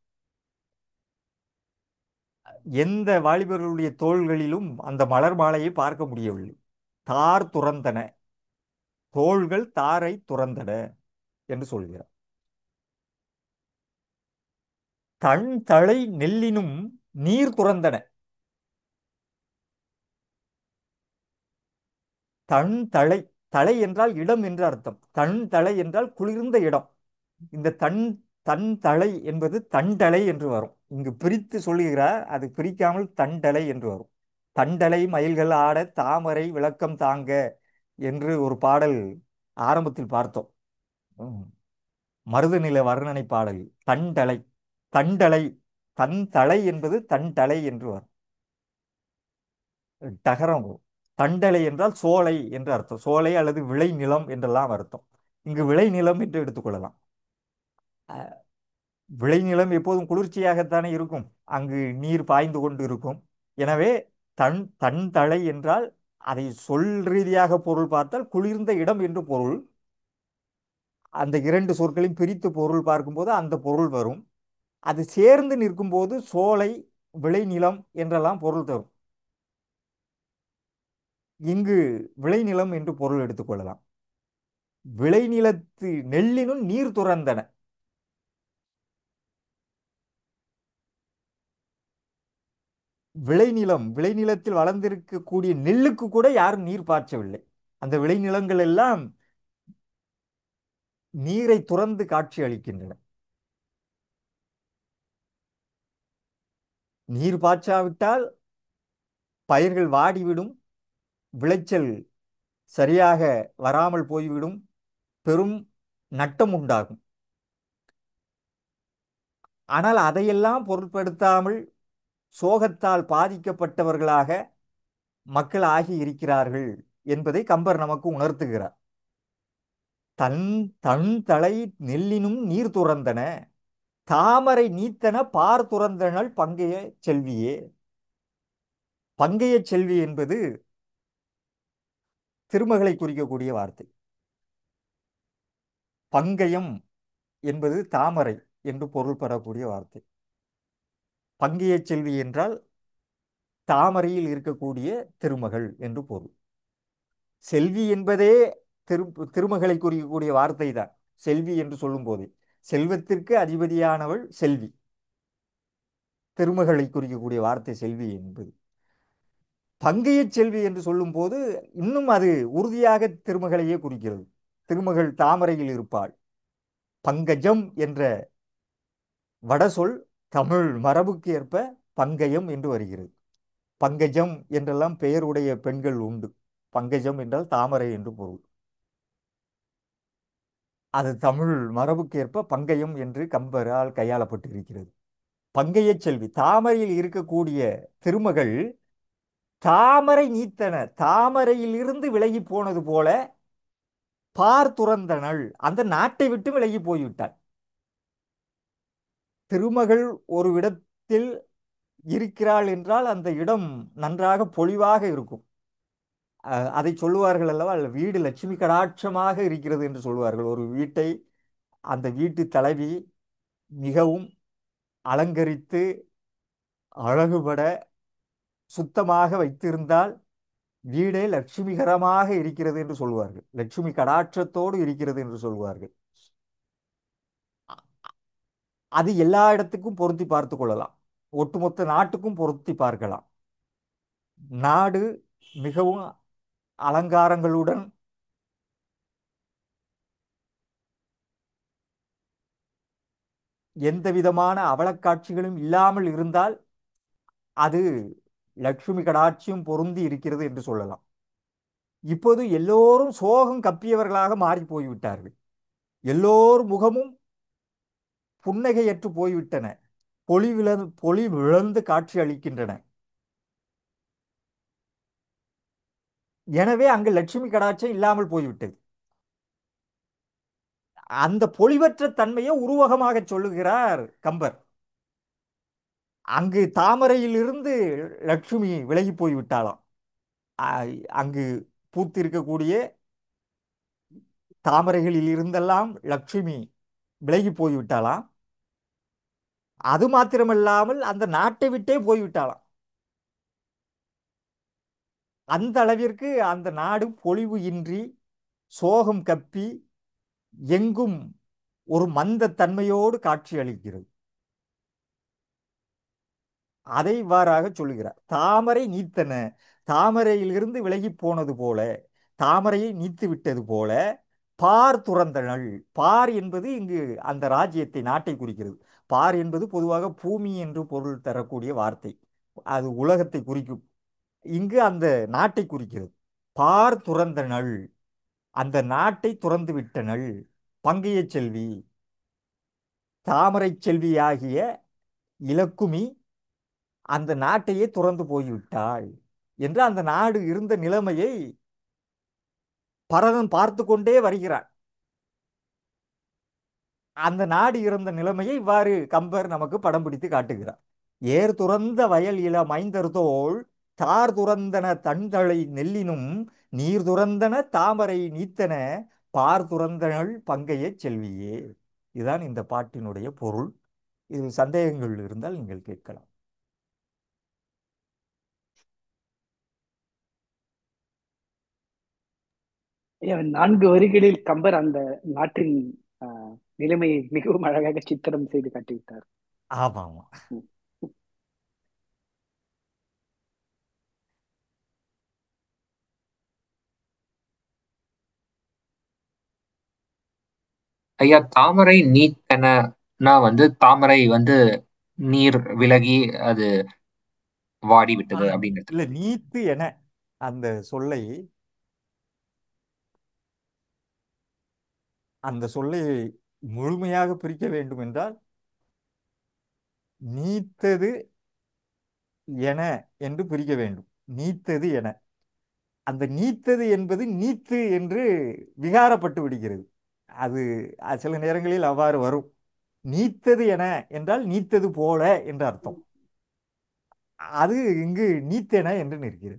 எந்த வாலிபர்களுடைய தோள்களிலும் அந்த மலர் மாலையை பார்க்க முடியவில்லை தார் துறந்தன தோள்கள் தாரை துறந்தன என்று சொல்கிறார் தன் தலை நெல்லினும் நீர் துறந்தன தன் தலை தலை என்றால் இடம் என்று அர்த்தம் தன் தலை என்றால் குளிர்ந்த இடம் இந்த தன் தன் தலை என்பது தண்டலை என்று வரும் இங்கு பிரித்து சொல்லுகிறார் அது பிரிக்காமல் தண்டலை என்று வரும் தண்டலை மயில்கள் ஆட தாமரை விளக்கம் தாங்க என்று ஒரு பாடல் ஆரம்பத்தில் பார்த்தோம் மருதநில வர்ணனை பாடல் தண்டலை தண்டலை தன் தலை என்பது தண்டலை என்று வரும் டகரம் தண்டலை என்றால் சோலை என்று அர்த்தம் சோலை அல்லது விளை நிலம் என்றெல்லாம் அர்த்தம் இங்கு விளை நிலம் என்று எடுத்துக்கொள்ளலாம் விளைநிலம் எப்போதும் குளிர்ச்சியாகத்தானே இருக்கும் அங்கு நீர் பாய்ந்து கொண்டு இருக்கும் எனவே தன் தன் தலை என்றால் அதை சொல் ரீதியாக பொருள் பார்த்தால் குளிர்ந்த இடம் என்று பொருள் அந்த இரண்டு சொற்களையும் பிரித்து பொருள் பார்க்கும்போது அந்த பொருள் வரும் அது சேர்ந்து நிற்கும்போது சோலை விளைநிலம் என்றெல்லாம் பொருள் தரும் இங்கு விளைநிலம் என்று பொருள் எடுத்துக்கொள்ளலாம் விளைநிலத்து நெல்லினும் நீர் துறந்தன விளைநிலம் விளைநிலத்தில் வளர்ந்திருக்கக்கூடிய நெல்லுக்கு கூட யாரும் நீர் பாய்ச்சவில்லை அந்த விளைநிலங்கள் எல்லாம் நீரை துறந்து காட்சி அளிக்கின்றன நீர் பாய்ச்சாவிட்டால் பயிர்கள் வாடிவிடும் விளைச்சல் சரியாக வராமல் போய்விடும் பெரும் நட்டம் உண்டாகும் ஆனால் அதையெல்லாம் பொருட்படுத்தாமல் சோகத்தால் பாதிக்கப்பட்டவர்களாக மக்கள் ஆகி இருக்கிறார்கள் என்பதை கம்பர் நமக்கு உணர்த்துகிறார் தன் தன் தலை நெல்லினும் நீர் துறந்தன தாமரை நீத்தன பார் துறந்தனள் பங்கைய செல்வியே பங்கைய செல்வி என்பது திருமகளை குறிக்கக்கூடிய வார்த்தை பங்கயம் என்பது தாமரை என்று பொருள் பெறக்கூடிய வார்த்தை பங்கைய செல்வி என்றால் தாமரையில் இருக்கக்கூடிய திருமகள் என்று பொருள் செல்வி என்பதே திரு திருமகளை குறிக்கக்கூடிய வார்த்தை தான் செல்வி என்று சொல்லும் போதே செல்வத்திற்கு அதிபதியானவள் செல்வி திருமகளை குறிக்கக்கூடிய வார்த்தை செல்வி என்பது பங்கைய செல்வி என்று சொல்லும்போது இன்னும் அது உறுதியாக திருமகளையே குறிக்கிறது திருமகள் தாமரையில் இருப்பாள் பங்கஜம் என்ற வடசொல் தமிழ் மரபுக்கு ஏற்ப பங்கயம் என்று வருகிறது பங்கஜம் என்றெல்லாம் பெயருடைய பெண்கள் உண்டு பங்கஜம் என்றால் தாமரை என்று பொருள் அது தமிழ் மரபுக்கு ஏற்ப பங்கயம் என்று கம்பரால் கையாளப்பட்டு இருக்கிறது பங்கைய செல்வி தாமரையில் இருக்கக்கூடிய திருமகள் தாமரை நீத்தன தாமரையிலிருந்து விலகி போனது போல பார் துறந்தனள் அந்த நாட்டை விட்டு விலகி போய்விட்டாள் திருமகள் ஒரு இடத்தில் இருக்கிறாள் என்றால் அந்த இடம் நன்றாக பொலிவாக இருக்கும் அஹ், அதை சொல்லுவார்கள் அல்லவா வீடு லட்சுமி கடாட்சமாக இருக்கிறது என்று சொல்லுவார்கள் ஒரு வீட்டை அந்த வீட்டு தலைவி மிகவும் அலங்கரித்து அழகுபட சுத்தமாக வைத்திருந்தால் வீடே லட்சுமிகரமாக இருக்கிறது என்று சொல்வார்கள் லட்சுமி கடாட்சத்தோடு இருக்கிறது என்று சொல்வார்கள் அது எல்லா இடத்துக்கும் பொருத்தி பார்த்து கொள்ளலாம் ஒட்டுமொத்த நாட்டுக்கும் பொருத்தி பார்க்கலாம் நாடு மிகவும் அலங்காரங்களுடன் எந்த விதமான அவலக்காட்சிகளும் இல்லாமல் இருந்தால் அது லட்சுமி கடாட்சியும் பொருந்தி இருக்கிறது என்று சொல்லலாம் இப்போது எல்லோரும் சோகம் கப்பியவர்களாக மாறி போய்விட்டார்கள் எல்லோர் முகமும் புன்னகையற்று போய்விட்டன பொலிவிழ பொலிவிழந்து காட்சி அளிக்கின்றன எனவே அங்கு லட்சுமி கடாட்சம் இல்லாமல் போய்விட்டது அந்த பொலிவற்ற தன்மையை உருவகமாக சொல்லுகிறார் கம்பர் அங்கு தாமரையிலிருந்து லட்சுமி விலகி போய்விட்டாளாம் ஆ- அங்கு பூத்திருக்கக்கூடிய தாமரைகளில் இருந்தெல்லாம் லட்சுமி விலகி போய்விட்டாளாம் அது மாத்திரமல்லாமல் அந்த நாட்டை விட்டே போய்விட்டாளாம் அந்த அளவிற்கு அந்த நாடு பொலிவு இன்றி சோகம் கப்பி எங்கும் ஒரு மந்த தன்மையோடு காட்சி அளிக்கிறது அதை இவ்வாறாக சொல்லுகிறார் தாமரை நீத்தன தாமரையிலிருந்து விலகி போனது போல தாமரையை நீத்து விட்டது போல பார் துறந்தனள் பார் என்பது இங்கு அந்த ராஜ்யத்தை நாட்டை குறிக்கிறது பார் என்பது பொதுவாக பூமி என்று பொருள் தரக்கூடிய வார்த்தை அது உலகத்தை குறிக்கும் இங்கு அந்த நாட்டை குறிக்கிறது பார் துறந்தனள் அந்த நாட்டை துறந்து விட்டனள் பங்கைய செல்வி தாமரை செல்வியாகிய இலக்குமி அந்த நாட்டையே துறந்து போய்விட்டாள் என்று அந்த நாடு இருந்த நிலைமையை பரதன் பார்த்து கொண்டே வருகிறான் அந்த நாடு இருந்த நிலைமையை இவ்வாறு கம்பர் நமக்கு படம் பிடித்து காட்டுகிறார் ஏர் துறந்த வயல் இள மைந்தர் தோள் தார் துறந்தன தன்தழை நெல்லினும் நீர் துறந்தன தாமரை நீத்தன பார் துறந்தனள் பங்கைய செல்வியே இதுதான் இந்த பாட்டினுடைய பொருள் இதில் சந்தேகங்கள் இருந்தால் நீங்கள் கேட்கலாம் ஐயா, நான்கு வரிகளில் கம்பர் அந்த நாட்டின் ஆஹ், நிலைமையை மிகவும் அழகாக சித்திரம் செய்து காட்டிவிட்டார் ஆமா ஆமா ஐயா தாமரை நீத்தனனா வந்து தாமரை வந்து நீர் விலகி அது வாடி விட்டது ஆ, அப்படின்னு இல்ல எடுத்துக்கலாம் நீத்து என அந்த சொல்லை அந்த சொல்லை முழுமையாக பிரிக்க வேண்டும் என்றால் நீத்தது என என்று பிரிக்க வேண்டும் நீத்தது என அந்த நீத்தது என்பது நீத்து என்று விகாரப்பட்டு விடுகிறது அது அது சில நேரங்களில் அவ்வாறு வரும் நீத்தது என என்றால் நீத்தது போல என்று அர்த்தம் அது இங்கு நீத்தென என்று நிற்கிறது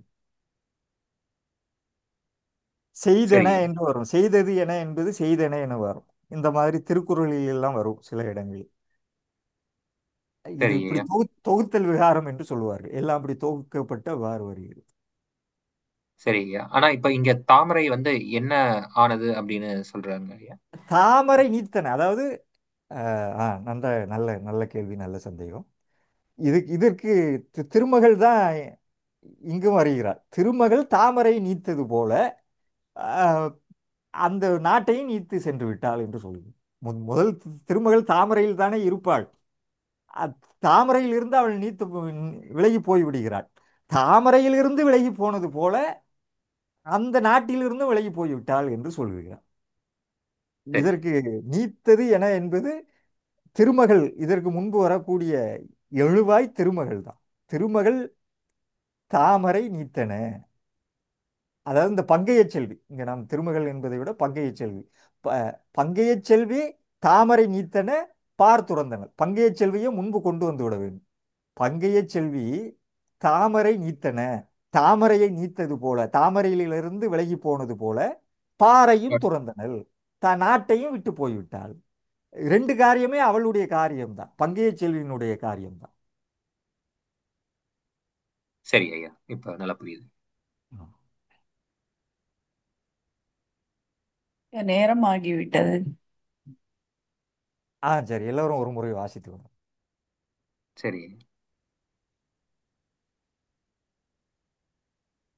செய்தென சரிங்க என்று வரும் செய்தது என என்பது செய்தென என வரும் இந்த மாதிரி திருக்குறளில் எல்லாம் வரும் சில இடங்களில் இது சரிங்க இப்படி ஐயா தொகு தொகுத்தல் விகாரம் என்று சொல்லுவார்கள் எல்லாம் அப்படி தொகுக்கப்பட்டு அவ்வாறு வருகிறது சரிங்க ஆனா இப்ப இங்க தாமரை வந்து என்ன ஆனது அப்படின்னு சொல்றாங்க ஐயா தாமரை நீத்தன அதாவது அஹ், ஆ நல்ல நல்ல நல்ல கேள்வி நல்ல சந்தேகம் இதுக்கு இதற்கு தி- திருமகள் தான் இங்கும் வருகிறார் திருமகள் தாமரை நீத்தது போல அஹ், அந்த நாட்டையும் நீத்து சென்று விட்டாள் என்று சொல்லுது மு- முதல் தி- திருமகள் தாமரையில் தானே இருப்பாள் அத்- தாமரையில் இருந்து அவள் நீத்து போ- விலகி போய் விடுகிறாள் தாமரையிலிருந்து விலகி போனது போல அந்த நாட்டிலிருந்து விலகி போய் விட்டாள் என்று சொல்லுகிறார் சரி இதற்கு நீத்தது என என்பது திருமகள் இதற்கு முன்பு வரக்கூடிய எழுவாய் திருமகள் தான் திருமகள் தாமரை நீத்தன அதாவது இந்த பங்கையச் செல்வி இங்க நாம் திருமகள் என்பதை விட பங்கையச் செல்வி ப- பங்கையச் செல்வி தாமரை நீத்தன பார் துறந்தனர் பங்கையச் செல்வியை முன்பு கொண்டு வந்து விட வேண்டும் பங்கையச் செல்வி தாமரை நீத்தன தாமரையை நீத்தது போல தாமரையிலிருந்து விலகி போனது போல பாறையும் துறந்தனள் தான் நாட்டையும் விட்டு போய்விட்டாள் ரெண்டு காரியமே அவளுடைய காரியம்தான் பங்கையச் செல்வியினுடைய காரியம்தான் சரி ஐயா இப்ப நல்லா புரியுது நேரம் ஆகிவிட்டது ஆ சரி எல்லாரும் ஒரு முறை வாசித்து வரும் சரி